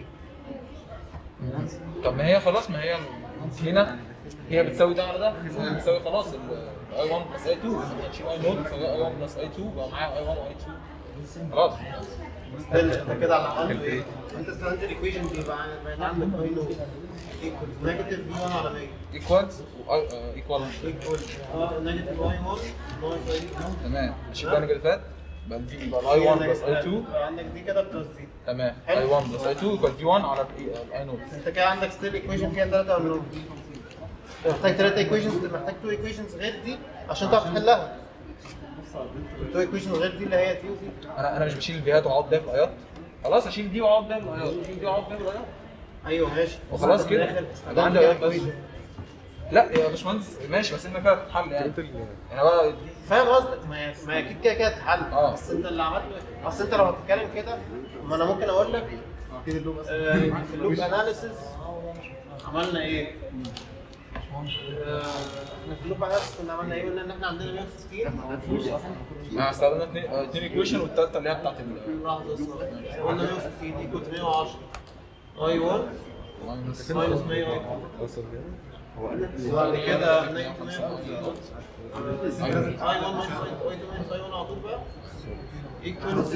طب ما هي خلاص ما هي هنا هي بتساوي ده على ده هي بتساوي خلاص الاي 1 بلس اي 2 هتشيل اي 0 تساوي اي 1 بلس اي 2 بقى معايا اي 1 واي 2 خلاص ستيل انت كده على عملته ايه؟ انت استخدمت الايكويشن دي بقى بقت عندك اي نو ايكوال نيجاتيف في 1 على 100 ايكوالز ايكوال ايكوال اه نيجاتيف اي 1 ناقص اي 2 تمام اشيل بقى اللي فات بقى الفي يبقى الاي 1 بلس اي 2 عندك دي كده بلس دي تمام حلو. اي 1 بلس اي 2 ايكوال في 1 على الاي نوت انت كده عندك ستيل ايكويشن فيها ثلاثة انون محتاج ثلاثة ايكويشنز محتاج تو ايكويشنز غير دي عشان تعرف تحلها تو ايكويشنز غير دي اللي هي دي ودي انا انا مش بشيل الفيهات واقعد بيها في الايات خلاص اشيل دي واقعد بيها في الايات اشيل دي واقعد بيها في الايات ايوه ماشي وخلاص بس انت في كده. الآخر ده عندي استخدمت ايات بس equation. لا يا باشمهندس ماشي بس انت كده هتتحل يعني انا بقى دي فاهم قصدك ما هي ما هي اكيد كده كده هتتحل اه. بس انت اللي عملته ايه؟ اصل انت لو هتتكلم كده ما انا ممكن اقول لك آه، في اللوب اناليسيس عملنا ايه؟ آه، احنا في اللوب اناليسيس كنا عملنا ايه؟ قلنا ان احنا عندنا 160 احنا استخدمنا اثنين اه، اثنين ايكويشن والثالثه اللي هي بتاعت ال لحظة اسمها قلنا 160 ايكوال 110 اي 1 ماينس 100 اي 2 وبعد كده نيجاتيف 150 اي 1 ماينس اي 2 ماينس اي 1 على طول بقى ايكوالز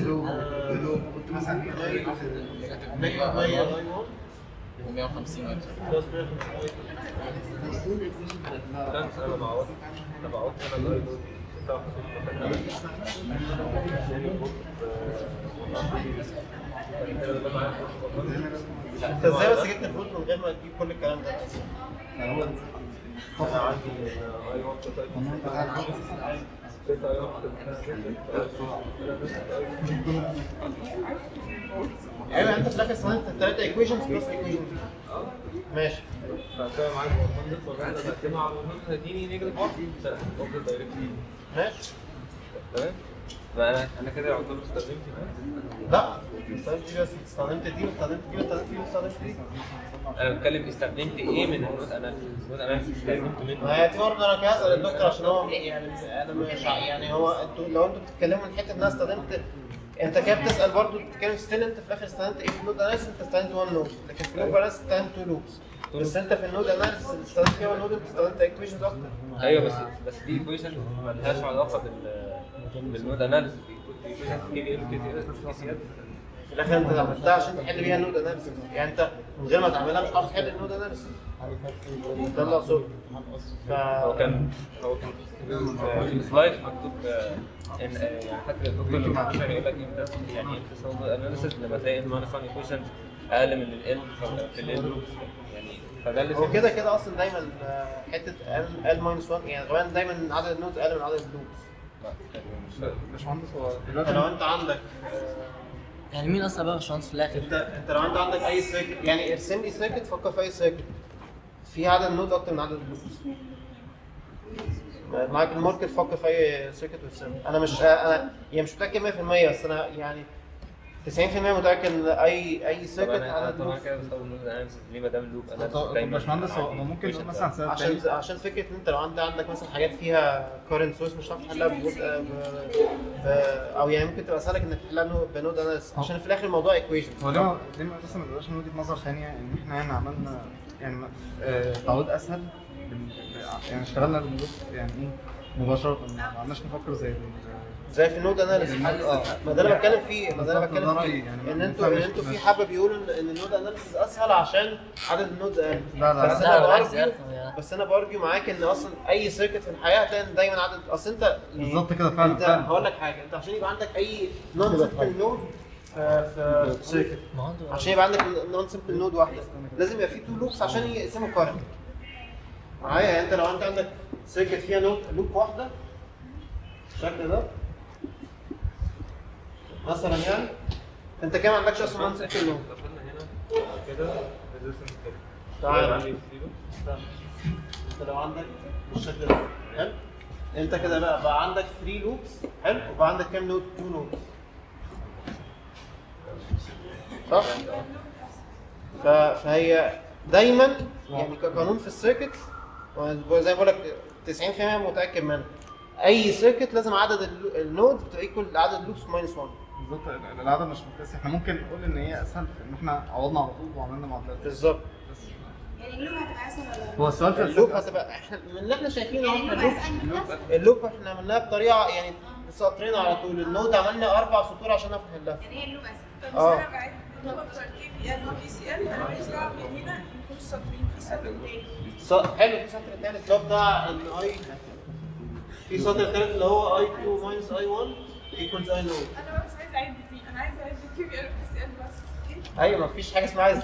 نيجاتيف 100 اي 1 150 بلس 150 اي 2 كان انا بعوض انا بعوض انا الاي نود انت ازاي بس جبت الفوت من غير ما تجيب كل الكلام ده؟ انا عندي اي 1 ايوه انت في الاخر استخدمت الثلاثه ايكويشنز بلس ايكويشن دي ماشي فكده معاك المهندس وبعد ما اقسمها على المهندس هيديني نيجاتيف 1 اوف دايركتلي ماشي تمام فانا انا كده يعتبر استخدمت لا استخدمت دي بس استخدمت دي واستخدمت دي واستخدمت دي واستخدمت دي انا بتكلم استخدمت ايه من النوت اناليسيس النوت اناليسيس استخدمت منه ما هي دي برضه انا كده هسال الدكتور عشان هو يعني انا مش ع- يعني هو انتوا لو انتوا بتتكلموا من حته ان انا استخدمت انت كده بتسال برضه بتتكلم ستيل انت في الاخر استخدمت ايه في النود اناليسيس انت استخدمت 1 نود لكن في اللوب اناليسيس استخدمت 2 لوبس بس انت في النود اناليسيس اللي استخدمت فيها 1 نود انت استخدمت ايكويشنز اكتر ايوه بس بس دي ايكويشن مالهاش علاقه بال بالنود اناليسيس دي ايكويشن كي بي ال كي سي ال في الاخر انت عملتها عشان تحل بيها النود اناليسيس يعني انت من غير ما تعملها مش هتعرف تحل النود اناليسيس ده اللي اقصده ف هو كان هو كان في السلايد مكتوب آه، ان آه، يعني حتى الدكتور اللي معاه يقول لك امتى يعني امتى تسوي اناليسيس لما تلاقي ان ماينس 1 ايكويشن اقل من ال في ال لوبس يعني فده اللي هو كده كده اصلا دايما آه، حته ال ماينس 1 يعني غالبا دايما عدد النودز اقل من عدد اللوبس باشمهندس هو انت دلوقتي لو انت عندك يعني مين اصلا بقى يا باشمهندس في الاخر؟ انت انت لو انت عندك اي سيركت يعني ارسم لي سيركت فكر في اي سيركت في عدد النودز اكتر من عدد اللوبس معاك الماركت فكر في اي سيركت وارسمه انا مش انا يعني مش متاكد 100% بس انا يعني 90% متاكد ان اي اي طب سيركت انا عدد طبعا اللوبس كده بستخدم نود اناليسيس ليه ما دام اللوب طب اناليسيس طب دايما باشمهندس هو عندي هو ممكن equation نقول مثلا سبب عشان تاني عشان فكره ان انت لو انت عندك مثلا حاجات فيها كورنت سورس مش هتعرف تحلها بجزء ب... ب... او يعني ممكن تبقى سهلك انك تحلها بنود- بنود اناليسيس عشان في الاخر الموضوع ايكويشنز هو ليه ما- ليه ما- مثلا ما بيبقاش من وجهه نظر ثانيه ان احنا يعني عملنا يعني آه، تعويض اسهل بال- يعني اشتغلنا بالنود يعني ايه مباشره ما عملناش نفكر زي ال- زي في النود اناليسيس اه ما ده اللي بتكلم فيه ما ده اللي بالظبط، بتكلم ده فيه رأيي، يعني ان ما انتوا ان نفهمش انتوا في الناس. حبه بيقولوا ان ان النود اناليسيس اسهل عشان عدد النودز اقل لا لا بس لا انا بالعكس بارجو يا أخي، يا- بس انا بارجو معاك ان اصلا اي سيركت في الحياه هتلاقي إن دايما عدد اصل انت يعني بالظبط كده فعلا انت فعلا هقول لك حاجه انت عشان يبقى عندك اي نون سمبل نود في في سيركت ما هو انتوا عشان يبقى عندك نون سمبل نود واحده لازم يبقى في تو لوبس عشان يقسموا كارنت معايا يعني انت لو انت عندك سيركت فيها نود لوب واحده بالشكل ده مثلا يعني انت كده ما عندكش اصلا نون سمبل نود دخلنا هنا كده resistance كده تعال. عندي zero. انت لو عندك بالشكل ده حلو انت كده بقى بقى عندك 3 لوبس حلو وبقى عندك كام نود 2 نودز صح ف- فهي دايما يعني كقانون في السيركت زي ما بقول لك 90% متاكد منها اي سيركت لازم عدد ال- النودز بتبقى ايكوال عدد اللوبس ماينس 1 بالظبط ال- العدد مش مقياس احنا ممكن نقول ان هي اسهل في ان احنا عوضنا على طول وعملنا معادلات بالظبط يعني اللوب هتبقى اسهل ولا لا؟ هو السؤال في اللوب الفكرة هتبقى احنا من اللي احنا شايفينه يعني اهو اللوب احنا اللوب اسهل من الأسهل؟ اللوب احنا عملناها بطريقه يعني سطرين على طول النود عملنا اربع سطور عشان نعرف نحلها يعني هي اللوب اسهل طب اه. انا بعد طلب بتوع الكي بي ال والبي سي ال انا ماليش دعوه من هنا نكون سطرين في سطر تاني ص- حلو في سطر الثالث اللي هو بتاع ان اي في سطر الثالث اللي هو اي 2 ماينس اي 1 ايكوالز اي نود انا بقى مش عايزه اعد دي انا عايزه اعد الكي بي ال والبي سي ال بس ايوه مفيش حاجه اسمها عايز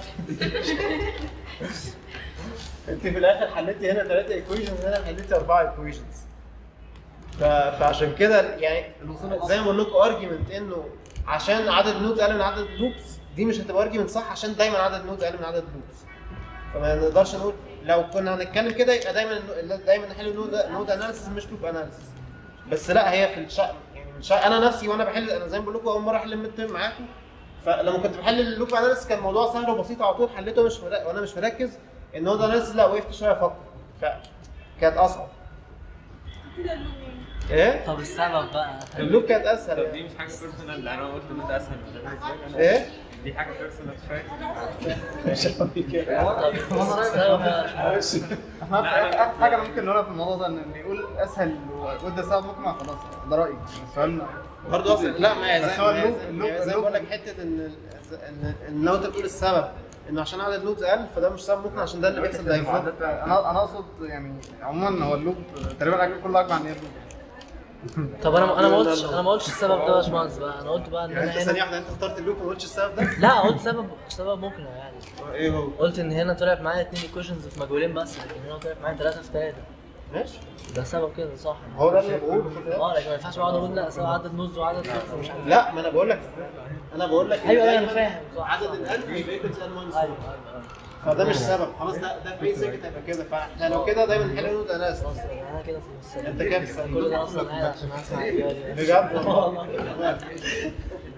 انت في الاخر حليتي هنا ثلاثه ايكويشنز هنا حليتي اربعه ايكويشنز فعشان كده يعني زي ما بقول لكم ارجيومنت انه عشان عدد النودز اقل من عدد اللوبس دي مش هتبقى ارجيومنت صح عشان دايما عدد النودز اقل من عدد اللوبس فما نقدرش نقول لو كنا هنتكلم كده يبقى دايما دايما نحل نود نود اناليسيس مش لوب اناليسيس بس لا هي في الشأن يعني من شأن انا نفسي وانا بحل انا زي ما بقول لكم اول مره احل الميد تيرم معاكم فلما كنت بحل اللوب اناليسيس كان الموضوع سهل وبسيط على طول حليته مش مرا- وانا مش مركز النود اناليسيس لا وقفت شويه افكر فكانت اصعب كده اللوب ايه طب السبب بقى اللوب كانت اسهل طب يعني. دي مش حاجه بيرسونال انا قلت ان انت اسهل من كده. ايه دي حاجه بيرسونال شويه طب السبب بقى احنا اخر حاجه ممكن نقولها في الموضوع ده ان اللي يقول اسهل وده سبب مقنع خلاص ده رايي السؤال برضه اصلا لا ما هي بس زي هو ما هي اللوب- زي- اللوب- ما هي زي ما اللوب- بقول لك حته ان ان ان لو انت بتقول السبب انه عشان عدد النودز اقل فده مش سبب ممكن عشان ده اللي بيحصل دايما انا انا اقصد يعني عموما هو اللوب تقريبا الأجر كله اجمع ان هي اللوب طب انا انا ما قلتش انا ما قلتش السبب ده يا باشمهندس بقى انا قلت بقى ان يعني انت انا ثانيه هنا واحده انت اخترت اللوب وما قلتش السبب ده لا قلت سبب سبب مقنع يعني ايه هو قلت ان هنا طلعت معايا اتنين ايكويشنز في مجهولين بس لكن هنا طلعت معايا ثلاثه في ثلاثه ماشي ده سبب كده صح هو ده اللي أنا بقوله خد بالك. اه لكن ما ينفعش اقعد اقول لا سبب عدد نوز وعدد فيكس ومش عارف لا ما انا بقول لك انا بقول لك إن ايوه ايوه انا دايماً فاهم صح عدد الان هيبقى ايكوال تو ان ماينس ايوه ايوه فده مش سبب خلاص ده ده في اي سيركت هيبقى كده فاحنا لو كده دايما نحل نود انا اسف خلاص انا كده في النص انت كده في كل ده اصلا قاعد عشان اسمع الإجابة دي. بجد والله